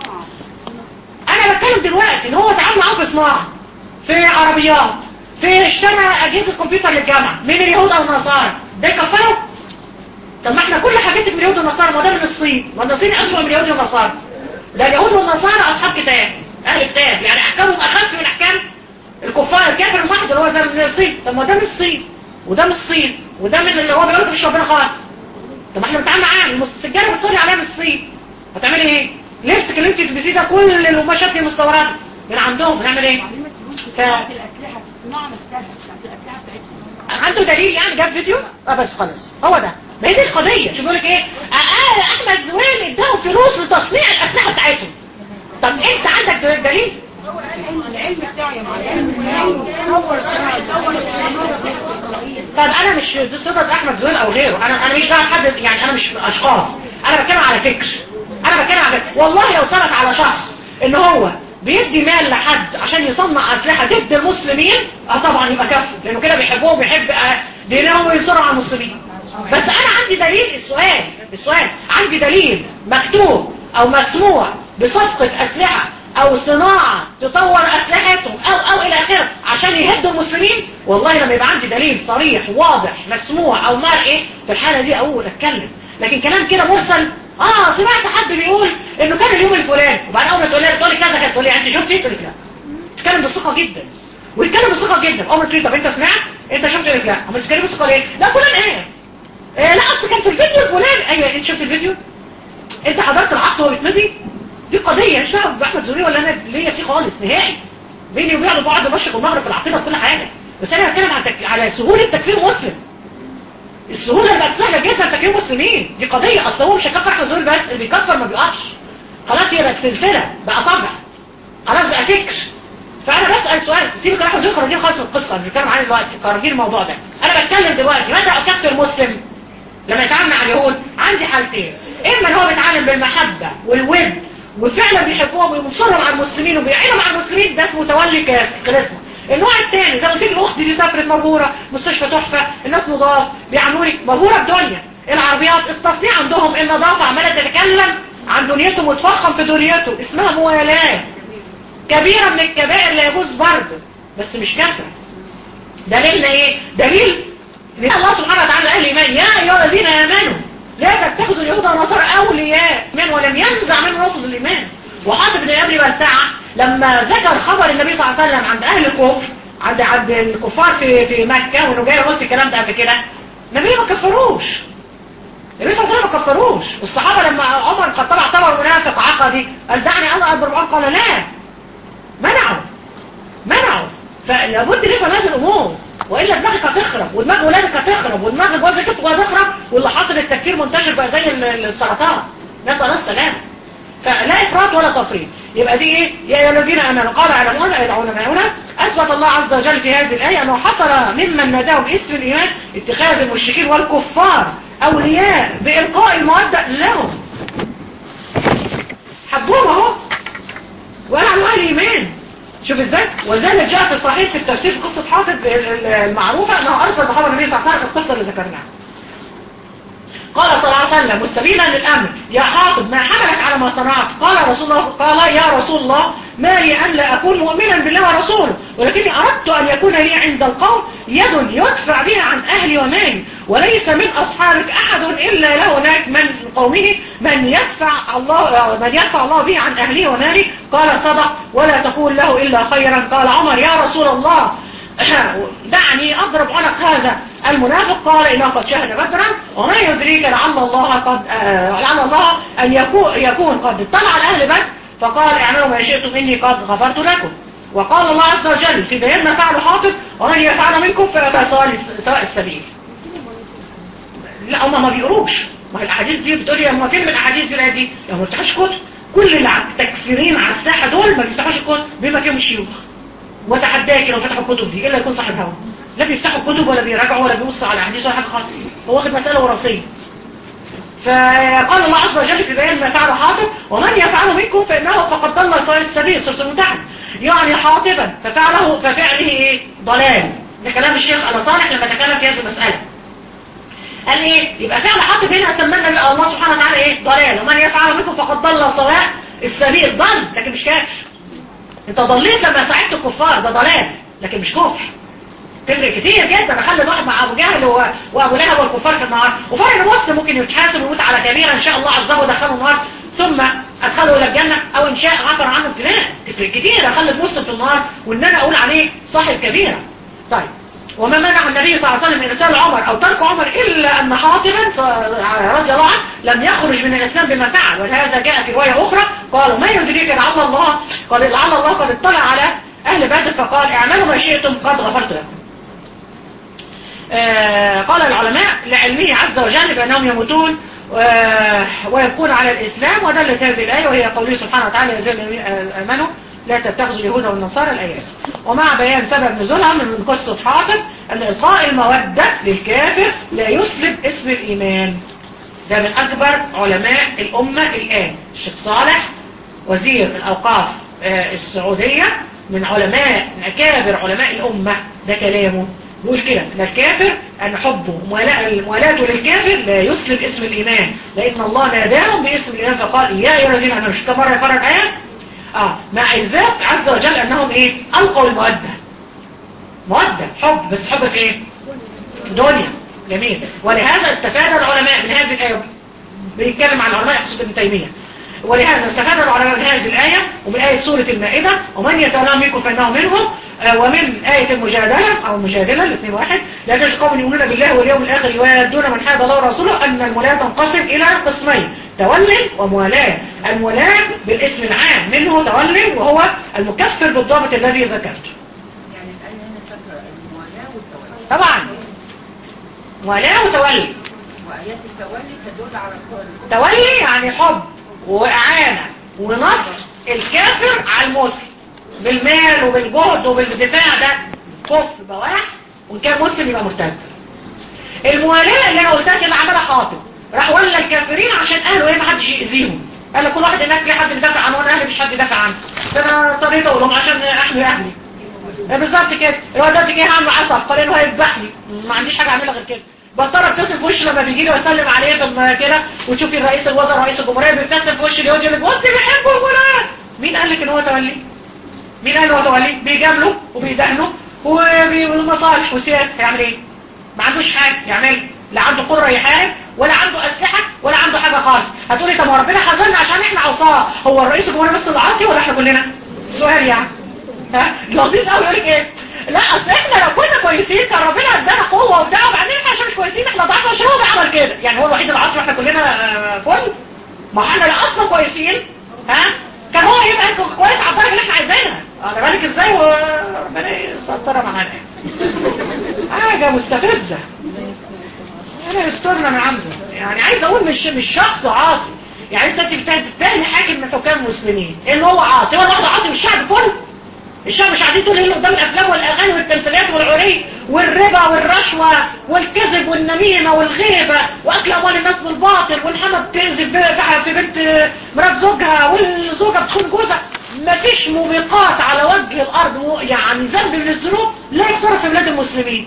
انا بتكلم دلوقتي ان هو تعامل معاه في صناعه في عربيات في اشترى اجهزه كمبيوتر للجامعه من اليهود او النصارى ده يكفروا طب ما احنا كل حاجتك من اليهود والنصارى ما ده من الصين ما الصين اسوء من اليهود والنصارى ده اليهود والنصارى اصحاب كتاب اهل كتاب يعني احكامهم اخف من احكام الكفار الكافر المحض اللي هو زي من الصين طب ما ده من الصين وده من الصين وده من اللي هو بيقول مش ربنا خالص طب ما احنا بنتعامل معاه السجاده بتصلي عليها من الصين هتعملي ايه لبسك اللي انت بتلبسيه ده كل القماشات دي مستورده من عندهم هنعمل ايه ف... الاسلحه في الصناعه نفسها بتاعت الاسلحه بتاعتهم عنده دليل يعني جاب فيديو اه بس خلاص هو ده ما هي دي القضيه شوف بيقول لك ايه آه احمد زويل اداهم فلوس لتصنيع الاسلحه بتاعتهم طب انت عندك دليل العلم بتاعه يا معلم طور الصناعه طور طب انا مش دي صفه احمد زويل او غيره انا انا مش دعوه حد يعني انا مش اشخاص انا بتكلم على فكر انا بتكلم على فكر والله لو ثبت على شخص ان هو بيدي مال لحد عشان يصنع اسلحه ضد المسلمين اه طبعا يبقى كفر لانه كده بيحبهم وبيحب دينهم وينصروا على المسلمين بس انا عندي دليل السؤال السؤال عندي دليل مكتوب او مسموع بصفقه اسلحه او صناعة تطور اسلحتهم او او الى اخره عشان يهدوا المسلمين والله لما يبقى عندي دليل صريح واضح مسموع او مرئي في الحالة دي اقول اتكلم لكن كلام كده مرسل اه سمعت حد بيقول انه كان اليوم الفلاني وبعد اول ما تقول لي تقول لي كذا كذا تقول لي انت شفتي تقول لك لا تتكلم بثقه جدا ويتكلم بثقه جدا عمرك تقول طب انت سمعت انت شفت تقول لك لا عمرك تتكلم بثقه ليه لا فلان ايه إيه لا اصل كان في الفيديو الفلاني ايوه انت شفت الفيديو انت حضرت العقد وهو بيتمضي دي قضية مش دعوه بأحمد زويل ولا أنا ليا فيه خالص نهائي بيني وبينه بعض المشرق والمغرب في العقيدة في كل حاجة بس أنا بتكلم على, تك... على سهولة تكفير مسلم السهولة اللي بقت سهلة جدا تكفير مسلمين دي قضية أصل هو مش هيكفر أحمد زويل بس اللي بيكفر ما بيقفش خلاص هي بقت سلسلة بقى طبع خلاص بقى فكر فأنا بسأل اسال سؤال سيبك احنا زي خارجين خالص من القصه مش بتكلم عنها دلوقتي خارجين الموضوع ده انا بتكلم دلوقتي متى اكفر المسلم لما يتعامل مع اليهود عندي حالتين اما ان هو بيتعامل بالمحبه والود وفعلا بيحبوهم وينصرهم على المسلمين وبيعينوا مع المسلمين ده اسمه تولي كافر خلصنا النوع الثاني زي ما قلت لك اختي دي سافرت مبهوره مستشفى تحفه الناس نضاف بيعاملوني مبهوره الدنيا العربيات التصنيع عندهم النظافه عماله تتكلم عن دنيتهم وتفخم في دنيته اسمها موالاه كبيره من الكبائر لا يجوز برضه بس مش كفر دليلنا ايه دليل ان الله سبحانه وتعالى قال الايمان يا ايها الذين امنوا لا تتخذوا اليهود والنصارى اولياء من ولم ينزع منهم لفظ الايمان وحاطب بن ابي بلتعه لما ذكر خبر النبي صلى الله عليه وسلم عند اهل الكفر عند عند الكفار في في مكه وانه جاي قلت الكلام ده قبل كده النبي ما كفروش النبي صلى الله عليه وسلم ما كفروش والصحابه لما عمر الخطاب اعتبر منافق عقدي قال دعني انا اضرب عنق قال لا منعوا منعوا فلابد نفهم هذه الامور والا دماغك هتخرب ودماغ ولادك هتخرب ودماغ جوازك هتخرب واللي حاصل التكفير منتشر بقى زي السرطان نسال الله السلامه فلا افراط ولا تفريط يبقى دي ايه يا ايها الذين امنوا قال علمون اي العلماء اثبت الله عز وجل في هذه الايه انه حصل ممن ناداهم اسم الايمان اتخاذ المشركين والكفار اولياء بالقاء الموده لهم حبوهم اهو وقالوا اهل ايمان شوف ازاي وذلك جاء في الصحيح في التفسير في قصة حاطب المعروفة انه ارسل بخبر النبي صلى الله عليه وسلم القصة اللي ذكرناها قال صلى الله عليه وسلم مستبينا للامر يا حاطب ما حملك على ما صنعت قال رسول الله قال يا رسول الله ما لي ان لا اكون مؤمنا بالله ورسوله ولكني اردت ان يكون لي عند القوم يد يدفع بها عن اهلي ومالي وليس من اصحابك احد الا له هناك من قومه من يدفع الله من يدفع الله به عن اهله ومالي قال صدق ولا تقول له الا خيرا قال عمر يا رسول الله دعني اضرب عنق هذا المنافق قال انه قد شهد بدرا وما يدريك لعل الله قد آه لعل الله ان يكون يكون قد اطلع على اهل بدر فقال اعملوا ما شئتم اني قد غفرت لكم وقال الله عز وجل في بيان ما فعل حاطب ومن يفعل منكم فيبقى سواء السبيل لا هم ما بيقروش ما هي الاحاديث دي بتقول لي هم فين من الاحاديث دي دي لو ما بيفتحوش كتب كل اللي تكفيرين على الساحه دول ما بيفتحوش الكتب بما فيهم الشيوخ وتحداك لو فتحوا الكتب دي الا يكون صاحب هوا لا بيفتحوا الكتب ولا بيراجعوا ولا بيبصوا على احاديث ولا حاجه خالص هو واخد مساله وراثيه فقال الله عز وجل في بيان ما فعل حاطب ومن يفعله منكم فانه فقد ضل سواء السبيل سوره الممتحن يعني حاطبا ففعله ففعله ايه ضلال ده كلام الشيخ على صالح لما تكلم في هذه المساله قال ايه يبقى فعل حاطب هنا سمانا الله سبحانه وتعالى ايه ضلال ومن يفعله منكم فقد ضل سواء السبيل ضل لكن مش كافر انت ضليت لما ساعدت الكفار ده ضلال لكن مش كفر تفرق كتير جدا اخلي واحد مع ابو جهل و... وابو لهب والكفار في النار وفرق نص ممكن يتحاسب ويموت على كبيره ان شاء الله عزه ودخله النار ثم ادخله الى الجنه او ان شاء عفر عنه ابتلاء تفرق كتير اخلي مسلم في النار وان انا اقول عليه صاحب كبيره طيب وما منع النبي صلى الله عليه وسلم من ارسال عمر او ترك عمر الا ان حاطبا رضي الله عنه لم يخرج من الاسلام بما فعل ولهذا جاء في روايه اخرى قالوا ما يدريك لعل الله قال لعل الله قد اطلع على اهل بدر فقال اعملوا ما شئتم قد غفرت لكم آه قال العلماء لعلمه عز وجل بانهم يموتون آه ويبقون على الاسلام ودلت هذه الايه وهي قوله سبحانه وتعالى يا الذين امنوا لا تتخذوا اليهود والنصارى الآيات ومع بيان سبب نزولها من قصة حاطب أن إلقاء المودة للكافر لا يسلب اسم الإيمان ده من أكبر علماء الأمة الآن الشيخ صالح وزير الأوقاف السعودية من علماء من أكابر علماء الأمة ده كلامه بيقول كده ان الكافر ان حبه موالاته للكافر لا يسلب اسم الإيمان لأن الله ناداهم باسم الإيمان فقال يا أيها الذين آمنوا مش كم مرة يقرر آية اه مع الذات عز وجل انهم ايه القوا المودة مودة حب بس حب في ايه في دنيا جميل ولهذا استفاد العلماء من هذه الآية بيتكلم عن العلماء يقصد ابن تيمية ولهذا استفاد العلماء من هذه الآية ومن آية سورة المائدة ومن يتولى منكم فإنه منهم آه ومن آية المجادلة أو المجادلة الاثنين واحد لا تجد قوم يؤمنون بالله واليوم الآخر يوادون من حاد الله ورسوله أن المولاة تنقسم إلى قسمين تولي وموالاة المولاة بالاسم العام منه تولي وهو المكفر بالضابط الذي ذكرته يعني الآية هنا فاكرة الموالاة والتولي طبعا موالاة وتولي وآيات التولي تدل على الكل تولي يعني حب وإعانة ونصر الكافر على المسلم بالمال وبالجهد وبالدفاع ده كفر بواح وان كان مسلم يبقى مرتد الموالاة اللي انا قلتها كده عملها خاطب راح ولى الكافرين عشان اهله ايه محدش يأذيهم قال لك كل واحد هناك في حد بيدافع عنه وانا اهلي مفيش حد يدافع عنه فانا اضطريت اقول لهم عشان احمي اهلي إيه بالظبط كده الواد دلوقتي جه هعمل معاه صفقه لانه هيذبحني ما عنديش حاجه اعملها غير كده بضطر ابتسم في وشه لما بيجي لي واسلم عليه في كده وتشوفي الرئيس الوزراء رئيس الجمهوريه بيبتسم في وش اليهود يقول لك بصي بيحبوا الولاد مين قال لك ان هو تولي مين قال هو تولي بيجامله وبيدهنه ومصالح وسياسه هيعمل ايه ما عندوش حاجه يعمل لا عنده قدره يحارب ولا عنده اسلحه ولا عنده حاجه خالص هتقولي طب ما ربنا خذلنا عشان احنا عصاه هو الرئيس الجمهوريه بس اللي عاصي ولا احنا كلنا سؤال يعني ها لطيف قوي يقول لك ايه لا اصل احنا لو كنا كويسين كان ربنا ادانا قوه وبتاع وبعدين احنا عشان مش كويسين احنا ضعفنا عشان هو اللي عمل كده يعني هو الوحيد اللي عاصي واحنا كلنا آه، فل ما احنا لا اصلا كويسين ها كان هو يبقى كويس على الدرجه اللي احنا عايزينها على بالك ازاي وربنا يسترها معانا حاجه مستفزه انا يسترنا من عنده يعني عايز اقول مش مش شخص عاصي يعني انت بتتهم حاكم من حكام المسلمين ان هو عاصي هو لحظه عاصي مش شعب فل الشعب مش قاعدين طول الليل قدام الافلام والاغاني والتمثيليات والعري والربا والرشوه والكذب والنميمه والغيبه واكل اموال الناس بالباطل والحما بتأذي في في بنت مرات زوجها والزوجه بتخون جوزها مفيش موبقات على وجه الارض يعني ذنب من الذنوب لا يقترف في بلاد المسلمين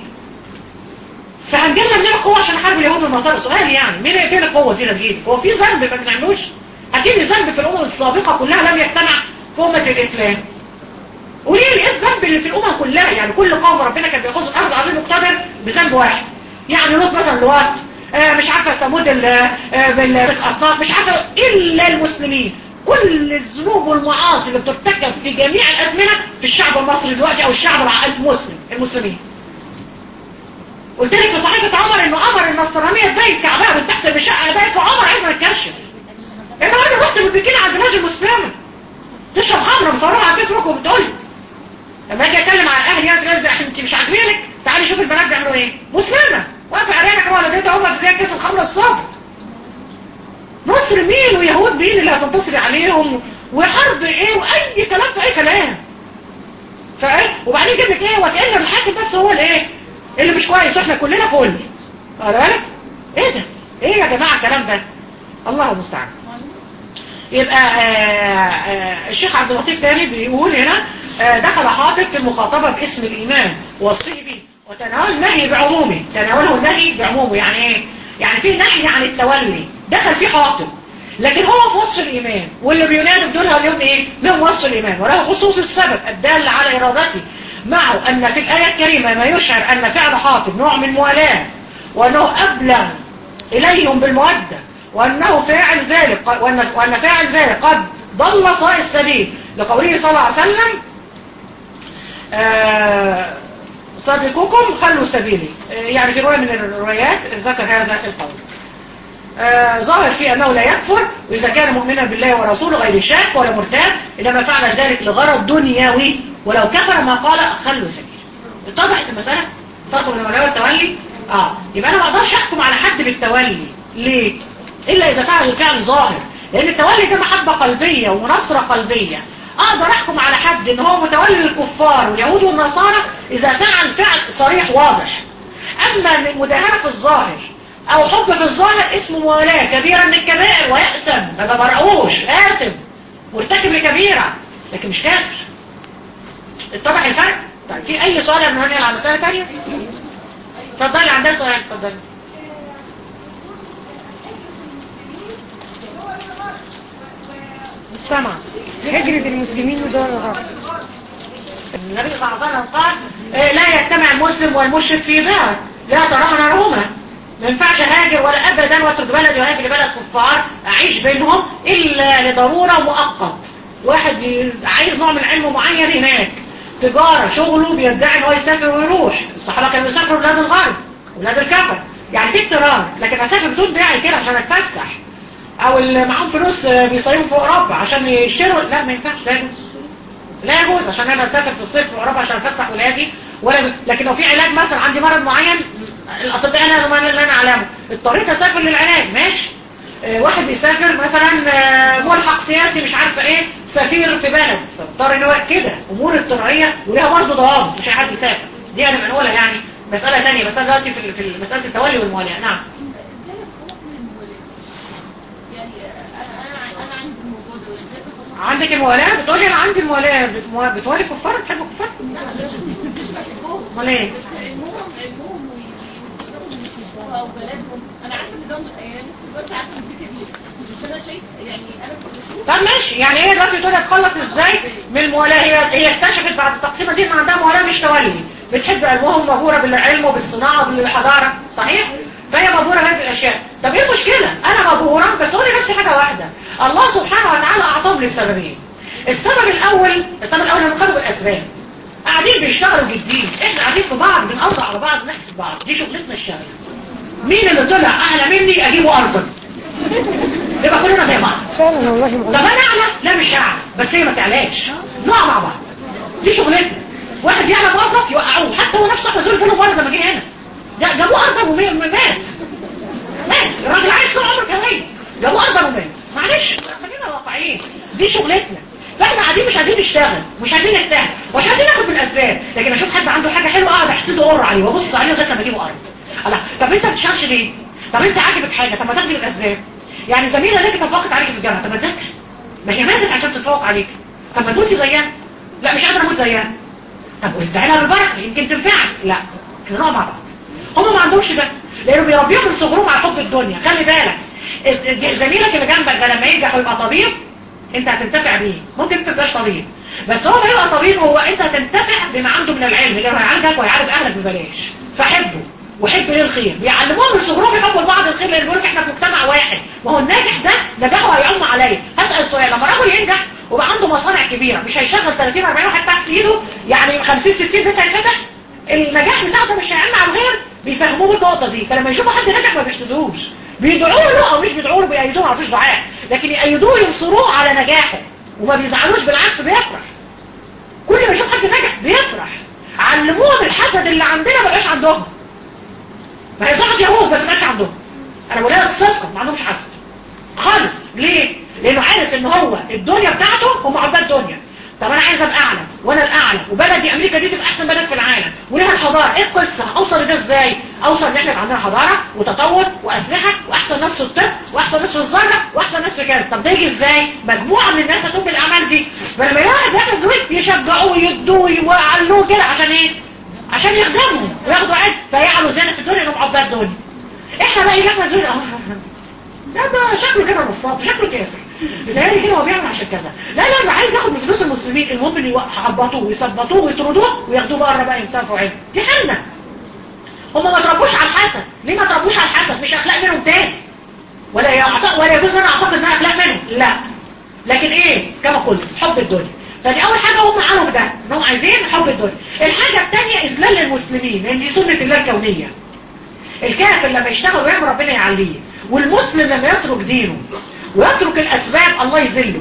فهنجيلنا منين القوة عشان نحارب اليهود والنصارى سؤال يعني مين فين القوة دي نجيب هو في ذنب ما بنعملوش اكيد ذنب في الامم السابقة كلها لم يجتمع في امة الاسلام وليه ايه الذنب اللي في الامم كلها يعني كل قوم ربنا كان بياخذ اخذ عظيم مقتدر بذنب واحد يعني لوط مثلا لوط آه مش عارفه ثمود آه بالاصناف مش عارفه الا المسلمين كل الذنوب والمعاصي اللي بترتكب في جميع الازمنه في الشعب المصري دلوقتي او الشعب المسلم المسلمين قلت لك في صحيفة عمر انه امر النصرانية تبين كعبها من تحت بشقة بيت وعمر عايز يتكشف انا راجل رحت بالبكين على البلاد المسلمة تشرب خمرة مصورها على فيسبوك وبتقول لما اجي اتكلم على الاهل يعني تقول عشان انت مش عاجبينك تعالي شوف البنات بيعملوا ايه مسلمة واقفة عريانة كمان ولا بيتها هم زي كيس الخمرة الصبح مصر مين ويهود مين اللي هتنتصري عليهم وحرب ايه واي كلام في اي كلام فايه وبعدين يجيب لك ايه وكأن الحاكم بس هو الايه اللي مش كويس واحنا كلنا فل واخد بالك ايه ده ايه يا جماعه الكلام ده الله المستعان يبقى آآ آآ الشيخ عبد اللطيف تاني بيقول هنا دخل حاطب في المخاطبة باسم الإيمان ووصفه به وتناول النهي بعمومه تناوله النهي بعمومه يعني ايه يعني في نهي عن التولي دخل فيه حاطب لكن هو في وصف الإيمان واللي بينادوا بدولها اليوم ايه لهم وصف الإيمان وله خصوص السبب الدال على إرادته معه أن في الآية الكريمة ما يشعر أن فعل حاطب نوع من موالاه وأنه أبلغ إليهم بالمودة وأنه فاعل ذلك وأن, وأن فاعل ذلك قد ضل صاء السبيل لقوله صلى الله عليه وسلم آه صديقكم خلوا سبيلي آه يعني في رواية من الروايات ذكر هذا في القول آه ظاهر فيه أنه لا يكفر وإذا كان مؤمنا بالله ورسوله غير شاك ولا مرتاب إنما فعل ذلك لغرض دنيوي ولو كفر ما قال خلوا سبيلي اتضحت المسألة فرق بين الولاء والتولي اه يبقى أنا ما أقدرش أحكم على حد بالتولي ليه إلا إذا فعل الفعل ظاهر لأن التولي ده محبة قلبية ونصرة قلبية اقدر احكم على حد ان هو متولي للكفار واليهود والنصارى اذا فعل فعل صريح واضح اما من مداهنة في الظاهر او حب في الظاهر اسمه موالاه كبيرة من الكبائر ويأسم ما ببرقوش آثم مرتكب لكبيرة لكن مش كافر اتضح الفرق طيب في اي سؤال يا منهاني على مسألة تانية اتفضلي عندها سؤال اتفضلي السمع هجرة المسلمين ودول الغرب النبي صلى الله عليه وسلم قال إيه لا يجتمع المسلم والمشرك في بلد لا تراها نارهما ما ينفعش هاجر ولا ابدا واترك بلدي وهاجر لبلد كفار اعيش بينهم الا لضروره مؤقت واحد عايز نوع من علم معين هناك تجاره شغله بيدعي ان هو يسافر ويروح الصحابه كانوا يسافروا بلاد الغرب بلاد الكفر يعني في اضطرار لكن اسافر بدون داعي كده عشان اتفسح او اللي معاهم فلوس بيصيفوا في اوروبا عشان يشتروا لا ما ينفعش لا يجوز لا يجوز عشان انا اسافر في الصيف في اوروبا عشان افسح ولادي ولا ب... لكن لو في علاج مثلا عندي مرض معين الاطباء انا ما اللي انا اعلمه اضطريت اسافر للعلاج ماشي اه واحد بيسافر مثلا اه ملحق سياسي مش عارفه ايه سفير في بلد فاضطر ان هو كده امور اضطراريه ولها برضه ضوابط مش أي حد يسافر دي انا بنقولها يعني مساله ثانيه بس انا دلوقتي في في مساله التولي والموالاه نعم ازاي اتخلص من الموالاه؟ يعني انا انا انا عندي الموضوع ده ازاي اتخلص عندك الموالاه بتقولي انا عندي الموالاه بتمو- بتوالي كفار بتحب الكفار لا مش مش بحبهم امال ايه علمهم علمهم ويشتغلوا من مستوى بلدهم انا عارفه ان ده يعني دلوقتي عارفه ان دي كبير بس انا شايف يعني انا كنت بشوف طب ماشي يعني هي دلوقتي بتقول هتخلص ازاي من الموالاه هي هي اكتشفت بعد التقسيمه دي ان عندها موالاه مش تولي بتحب علمهم مبهوره بالعلم وبالصناعه وبالحضاره صحيح فهي مبهوره بهذه الاشياء طب ايه المشكله انا مبهوره بس قولي نفسي حاجه واحده الله سبحانه وتعالى اعطاهم لي بسببين السبب الاول السبب الاول هم خدوا بالاسباب قاعدين بيشتغلوا جديد احنا قاعدين في بعض بنقضي على بعض نحسب بعض دي شغلتنا الشغل مين اللي طلع اعلى مني اجيبه ارضا يبقى كلنا زي بعض فعلا والله طب معلوم انا اعلى لا مش اعلى بس هي ما تعلاش نقع مع بعض دي شغلتنا واحد يعلى موظف يوقعوه حتى هو نفسه مسؤول كانوا بره لما جه هنا ده جابوه ارضا ومات مات الراجل عايش طول عمره كويس جابوه ارضا ومات معلش خلينا واقعيين دي شغلتنا فاحنا قاعدين مش عايزين نشتغل مش عايزين نجتهد مش عايزين ناخد بالاسباب لكن اشوف حد عنده حاجه حلوه اقعد احسده قر عليه وابص عليه لغايه لما اجيبه ارض الله طب انت ما بتشتغلش ليه طب انت عاجبك حاجه طب ما تاخدي بالاسباب يعني زميله ليك اتفقت عليك في الجامعه طب ما تذاكري ما هي ماتت عشان تتفوق عليك طب ما تموتي زيها لا مش قادره اموت زيها طب واستعينها بالبركه يمكن تنفعك لا احنا نقع مع بعض هم ما عندهمش ده لانه بيربيهم من صغرهم على حب الدنيا خلي بالك ال- ال- زميلك اللي جنبك ده لما ينجح ويبقى طبيب انت هتنتفع بيه ممكن انت تبقاش طبيب بس هو ما يبقى طبيب هو انت هتنتفع بما عنده من العلم اللي هو هيعالجك وهيعالج اهلك ببلاش فحبه وحب ليه الخير بيعلموهم من صغرهم يحبوا لبعض الخير لان بيقول لك احنا في مجتمع واحد وهو الناجح ده نجاحه هيعم عليا هسال سؤال لما راجل ينجح وبقى عنده مصانع كبيره مش هيشغل 30 40 واحد تحت ايده يعني 50 60 بيت هيتفتح النجاح بتاعه ده مش هيعم على الغير بيفهموه النقطه دي فلما يشوفوا حد نجح ما بيحسدوش بيدعوا له او مش بيدعوا له بيأيدوه ما فيش دعاء لكن يأيدوه ينصروه على نجاحه وما بيزعلوش بالعكس بيفرح كل ما يشوف حد نجح بيفرح علموهم الحسد اللي عندنا ما بقاش عندهم ما هي صحة يهود بس ما بقاش عندهم انا بقولها صدقا ما عندهمش حسد خالص ليه لانه عارف ان هو الدنيا بتاعته هم عباد دنيا طب انا عايز ابقى اعلى وانا الاعلى وبلدي امريكا دي تبقى احسن بلد في العالم وليها الحضاره ايه القصه اوصل لده ازاي اوصل ان احنا يبقى عندنا حضاره وتطور واسلحه واحسن ناس في الطب واحسن ناس في الزراعه واحسن ناس في كذا طب ده يجي ازاي مجموعه من الناس هتقوم بالاعمال دي فلما يلاقي واحد يعمل زويت يشجعوه يدوه يوعلوه كده عشان ايه عشان يخدمهم وياخدوا عد فيعلوا زينا في الدنيا انهم عباد دنيا احنا بقى يجي احنا زويت اه لا ده شكله كده نصاب شكله كافر بيتهيألي كده هو بيعمل عشان كذا لا لا ده عايز ياخد من فلوس المسلمين المهم ان يحبطوه ويثبطوه ويطردوه وياخدوه بره بقى ينتفعوا علم دي حالنا هم ما تربوش على الحسد ليه ما تربوش على الحسد مش اخلاق منهم تاني ولا يعتقد ولا يجوز انا اعتقد انها اخلاق منهم لا لكن ايه كما قلت حب الدنيا فدي اول حاجه هم عملوا ده انهم عايزين حب الدنيا الحاجه الثانيه اذلال المسلمين لان دي سنه الله الكونيه الكافر لما يشتغل ويعمل ربنا يعليه والمسلم لما يترك دينه ويترك الأسباب الله يذله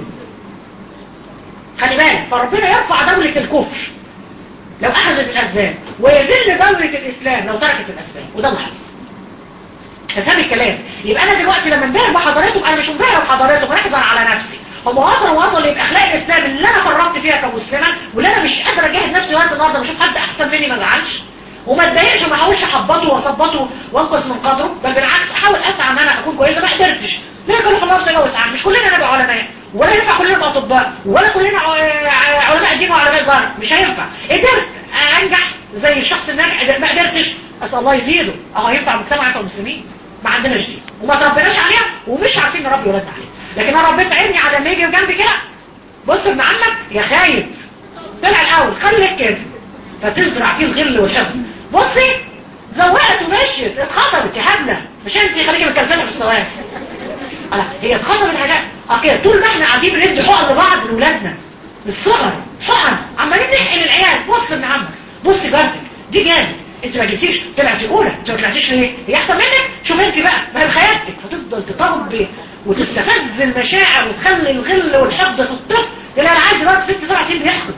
خلي بالك فربنا يرفع دولة الكفر لو أخذت الأسباب ويذل دولة الإسلام لو تركت الأسباب وده اللي حصل افهم الكلام يبقى أنا دلوقتي لما انبهر بحضارتهم أنا مش منبهر بحضارتهم أحزن على نفسي هم وصلوا وصلوا يبقى أخلاق الإسلام اللي أنا فرطت فيها كمسلمة واللي أنا مش قادر أجاهد نفسي لغاية النهارده بشوف حد أحسن مني ما زعلش وما اتضايقش وما احاولش احبطه واثبطه وانقص من قدره بل بالعكس احاول اسعى ان انا اكون كويسه ما قدرتش ليه كل خلاص سنه واسعى مش كلنا نبقى علماء ولا ينفع كلنا نبقى اطباء ولا كلنا ع- علماء دين وعلماء زهر مش هينفع قدرت انجح زي الشخص الناجح ما قدرتش اسال الله يزيده اه ينفع مجتمع كمسلمين ما عندناش دي وما تربيناش عليها ومش عارفين نربي ولادنا عليها لكن انا ربيت عيني على لما يجي جنبي كده بص ابن عمك يا خايب طلع الاول خليك كده فتزرع فيه الغل والحقد بصي زوقت ومشيت اتخطبت يا هبله مش انت خليكي مكلفه في السواق لا هي اتخطبت حاجات اوكي طول ما احنا قاعدين بندي حقن لبعض لاولادنا من الصغر حقن عمالين نحقن العيال بص ابن عمك بص جارتك دي جامد انت ما جبتيش طلعتي اولى انت ما طلعتيش ليه هي احسن منك شوف انت بقى ما هي بخيالتك فتفضل تطبق وتستفز المشاعر وتخلي الغل والحقد في الطفل تلاقي العيال دلوقتي ست سبع سنين بيحقد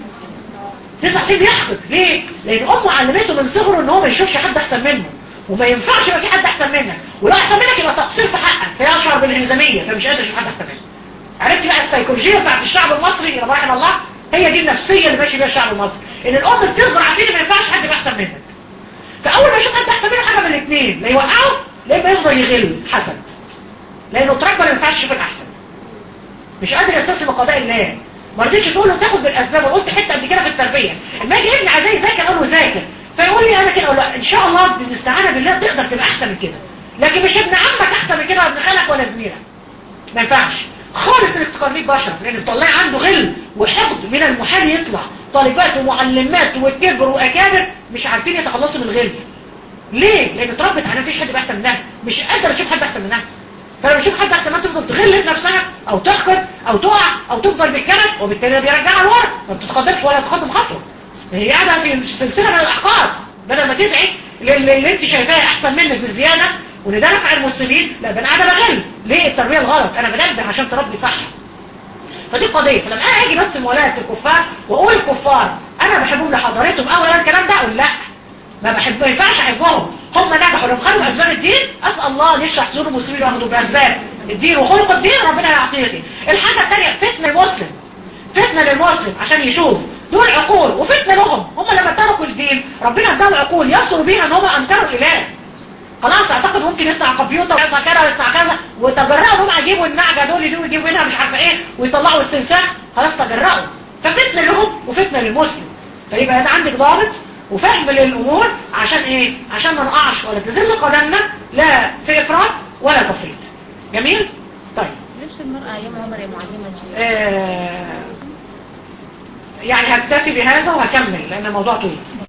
تسع سنين بيحقد ليه؟ لان امه علمته من صغره ان هو ما يشوفش حد احسن منه وما ينفعش يبقى في حد احسن منك ولو احسن منك يبقى تقصير في حقك فيشعر بالانهزاميه فمش قادر يشوف حد احسن منك عرفت بقى السيكولوجيه بتاعت الشعب المصري رحم الله هي دي النفسيه اللي ماشي بيها الشعب المصري ان الام بتزرع فيه ما ينفعش حد يبقى احسن منك فاول ما يشوف حد احسن منه حاجه من الاثنين لا يوقعه لا اما يفضل يغل حسد لانه اتربى ما ينفعش يشوف الاحسن مش قادر يستسلم لقضاء الله ما رضيتش تقول له تاخد بالاسباب وقلت حته قد كده في التربيه اما يجي ابني عايز يذاكر اقول له ذاكر فيقول لي انا كده اقول له ان شاء الله بالاستعانه بالله تقدر تبقى احسن من كده لكن مش ابن عمك احسن من كده ولا ابن خالك ولا زميلك ما ينفعش خالص انك تقارنيه بشر لان بتطلعي عنده غل وحقد من المحال يطلع طالبات ومعلمات وكبر واكابر مش عارفين يتخلصوا من الغل ليه؟ لان اتربت على مفيش حد يبقى احسن منها مش قادره اشوف حد احسن منها فلما تشوف حد احسن منها تفضل تغل في نفسها او تحقد او تقع او تفضل بالكنب وبالتالي بيرجعها لورا ما بتتقدمش ولا تقدم خطوه هي قاعده في سلسله من الاحقاد بدل ما تدعي للي اللي انت شايفاه احسن منك بالزياده وان ده نفع المسلمين لا ده انا قاعده بغل ليه التربيه الغلط انا بنبه عشان تربي صح فدي قضيه فلما انا اجي بس مولاة الكفار واقول الكفار انا بحبهم لحضارتهم اولا الكلام ده اقول لا ما بحب ما ينفعش احبهم هم نجحوا لو خدوا اسباب الدين اسال الله ان يشرح صدور المسلمين وياخدوا باسباب الدين وخلق الدين ربنا يعطيك الحاجه الثانيه فتنه المسلم فتنه للمسلم عشان يشوف دول عقول وفتنه لهم هم لما تركوا الدين ربنا اداهم عقول يصلوا بيها ان هم انكروا الاله خلاص اعتقد ممكن يصنع كمبيوتر ويصنع كذا ويصنع كذا وتجرأوا هم يجيبوا النعجه دول دول يجيبوا منها مش عارفه ايه ويطلعوا استنساخ خلاص تجرأوا ففتنه لهم وفتنه للمسلم فيبقى ده عندك ضابط وفهم للامور عشان ايه عشان ما نقعش ولا تزل قدمنا لا في افراط ولا تفريط جميل طيب لبس المرأة أيام عمر يا معلمة آه يعني هكتفي بهذا وهكمل لان الموضوع طويل